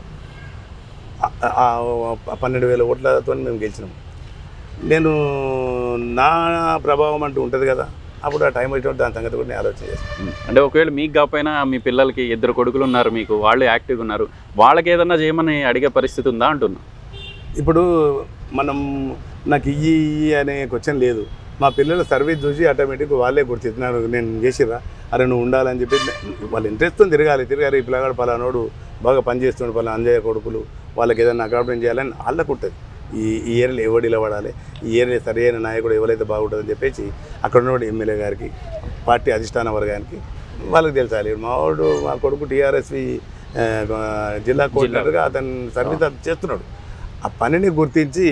పన్నెండు వేల ఓట్లతో మేము గెలిచినాం నేను నా ప్రభావం అంటూ ఉంటుంది కదా అప్పుడు ఆ టైం వచ్చినప్పుడు దాని సంగతి కూడా నేను ఆలోచన చేస్తాను అంటే ఒకవేళ మీకు కాకపోయినా మీ పిల్లలకి ఇద్దరు కొడుకులు ఉన్నారు మీకు వాళ్ళు యాక్టివ్గా ఉన్నారు వాళ్ళకి ఏదన్నా చేయమని అడిగే పరిస్థితి ఉందా అంటున్నా ఇప్పుడు మనం నాకు ఇయ్యి ఇయ్యి అనే క్వశ్చన్ లేదు మా పిల్లల సర్వీస్ చూసి ఆటోమేటిక్ వాళ్ళే గుర్తిస్తున్నారు నేను చేసిరా అరే నువ్వు ఉండాలని చెప్పి వాళ్ళ ఇంట్రెస్ట్తో తిరగాలి తిరగాలి ఈ పిల్లగాడు పలానోడు బాగా పనిచేస్తుండు పలానా అంజయ్య కొడుకులు వాళ్ళకి ఏదైనా అకామిడేట్ చేయాలని వాళ్ళకు ఉంటుంది ఈ ఈ ఏరియాలో ఎవడు నిలబడాలి ఈ ఏరియా సరైన నాయకుడు ఎవరైతే బాగుంటుందని చెప్పేసి అక్కడ ఉన్న ఎమ్మెల్యే గారికి పార్టీ అధిష్టాన వర్గానికి వాళ్ళకి తెలుసాలి మా వాడు మా కొడుకు టీఆర్ఎస్వి జిల్లా కోఆర్డినేటర్గా అతను సర్వీస్ అది చేస్తున్నాడు ఆ పనిని గుర్తించి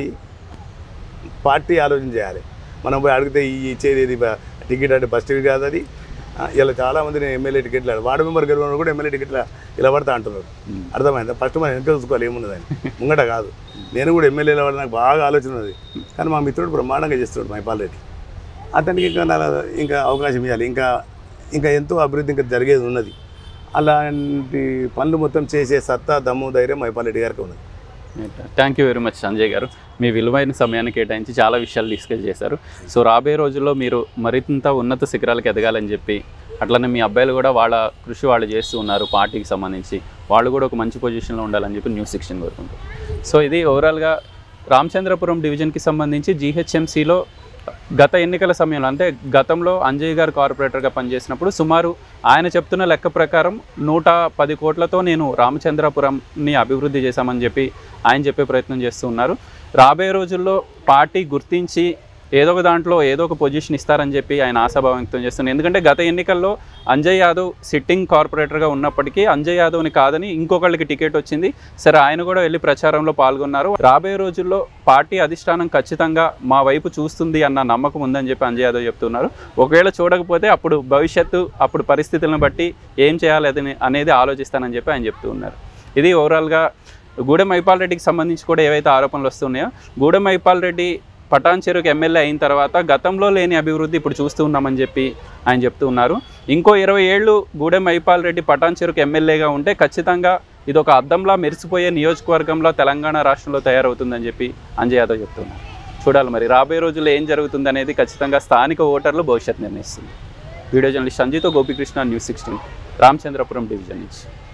పార్టీ ఆలోచన చేయాలి మనం పోయి అడిగితే ఈ ఇచ్చేది ఇది బ- టికెట్ అంటే బస్ టికెట్ కాదు అది ఆ, ఇలా చాలామంది నేను ఎమ్మెల్యే టికెట్లు వార్డు మెంబర్ గెలవడం కూడా ఎమ్మెల్యే టికెట్ల ఇలా పడతా అంటున్నారు అర్థమైందా ఫస్ట్ మనం వెనక చూసుకోవాలి ఏమున్నదని ముంగట కాదు నేను కూడా ఎమ్మెల్యేల వల్ల నాకు బాగా ఆలోచన ఉన్నది కానీ మా మిత్రుడు బ్రహ్మాండంగా చేస్తున్నాడు మైపాల్ రెడ్డి అతనికి ఇంకా నా ఇంకా అవకాశం ఇవ్వాలి ఇంకా ఇంకా ఎంతో అభివృద్ధి ఇంకా జరిగేది ఉన్నది అలాంటి పనులు మొత్తం చేసే సత్తా దమ్ము ధైర్యం మైపాల్ రెడ్డి గారికి ఉన్నది thank you very much Sanjay గారు మీ విలువైన సమయాన్ని కేటాయించి చాలా విషయాలు డిస్కస్ చేశారు సో రాబోయే రోజుల్లో మీరు మరింత ఉన్నత శిఖరాలకు ఎదగాలని చెప్పి అట్లనే మీ అబ్బాయిలు కూడా వాళ్ళ కృషి వాళ్ళు చేస్తూ ఉన్నారు పార్టీకి సంబంధించి వాళ్ళు కూడా ఒక మంచి పొజిషన్లో ఉండాలని చెప్పి న్యూస్ సెక్షన్ కోరుకుంటారు సో ఇది ఓవరాల్గా రామచంద్రపురం డివిజన్కి సంబంధించి జీహెచ్ఎంసీలో గత ఎన్నికల సమయంలో అంటే గతంలో అంజయ్ గారు కార్పొరేటర్గా పనిచేసినప్పుడు సుమారు ఆయన చెప్తున్న లెక్క ప్రకారం నూట పది కోట్లతో నేను రామచంద్రపురంని అభివృద్ధి చేశామని చెప్పి ఆయన చెప్పే ప్రయత్నం చేస్తూ ఉన్నారు రాబోయే రోజుల్లో పార్టీ గుర్తించి ఏదో ఒక దాంట్లో ఏదో ఒక పొజిషన్ ఇస్తారని చెప్పి ఆయన ఆశాభావం వ్యక్తం చేస్తున్నారు ఎందుకంటే గత ఎన్నికల్లో అంజయ్ యాదవ్ సిట్టింగ్ కార్పొరేటర్గా ఉన్నప్పటికీ అంజయ్ యాదవ్ని కాదని ఇంకొకళ్ళకి టికెట్ వచ్చింది సరే ఆయన కూడా వెళ్ళి ప్రచారంలో పాల్గొన్నారు రాబోయే రోజుల్లో పార్టీ అధిష్టానం ఖచ్చితంగా మా వైపు చూస్తుంది అన్న నమ్మకం ఉందని చెప్పి అంజయ్ యాదవ్ చెప్తున్నారు ఒకవేళ చూడకపోతే అప్పుడు భవిష్యత్తు అప్పుడు పరిస్థితులను బట్టి ఏం చేయాలి అది అనేది ఆలోచిస్తానని చెప్పి ఆయన చెప్తూ ఉన్నారు ఇది ఓవరాల్గా గూడెం మైపాల్ రెడ్డికి సంబంధించి కూడా ఏవైతే ఆరోపణలు వస్తున్నాయో గూడెం మైపాల్ రెడ్డి పటాన్ చెరువుకి ఎమ్మెల్యే అయిన తర్వాత గతంలో లేని అభివృద్ధి ఇప్పుడు చూస్తూ ఉన్నామని చెప్పి ఆయన చెప్తూ ఉన్నారు ఇంకో ఇరవై ఏళ్ళు గూడెం మైపాల్ రెడ్డి పటాన్ చెరువుకి ఎమ్మెల్యేగా ఉంటే ఖచ్చితంగా ఇది ఒక అద్దంలా మెరిసిపోయే నియోజకవర్గంలో తెలంగాణ రాష్ట్రంలో తయారవుతుందని చెప్పి అంజయ్ యాదవ్ చెప్తున్నారు చూడాలి మరి రాబోయే రోజుల్లో ఏం జరుగుతుంది అనేది ఖచ్చితంగా స్థానిక ఓటర్లు భవిష్యత్ నిర్ణయిస్తుంది వీడియో జర్నలిస్ట్ సంజయ్తో Gopikrishna news sixteen Ramachandrapuram division నుంచి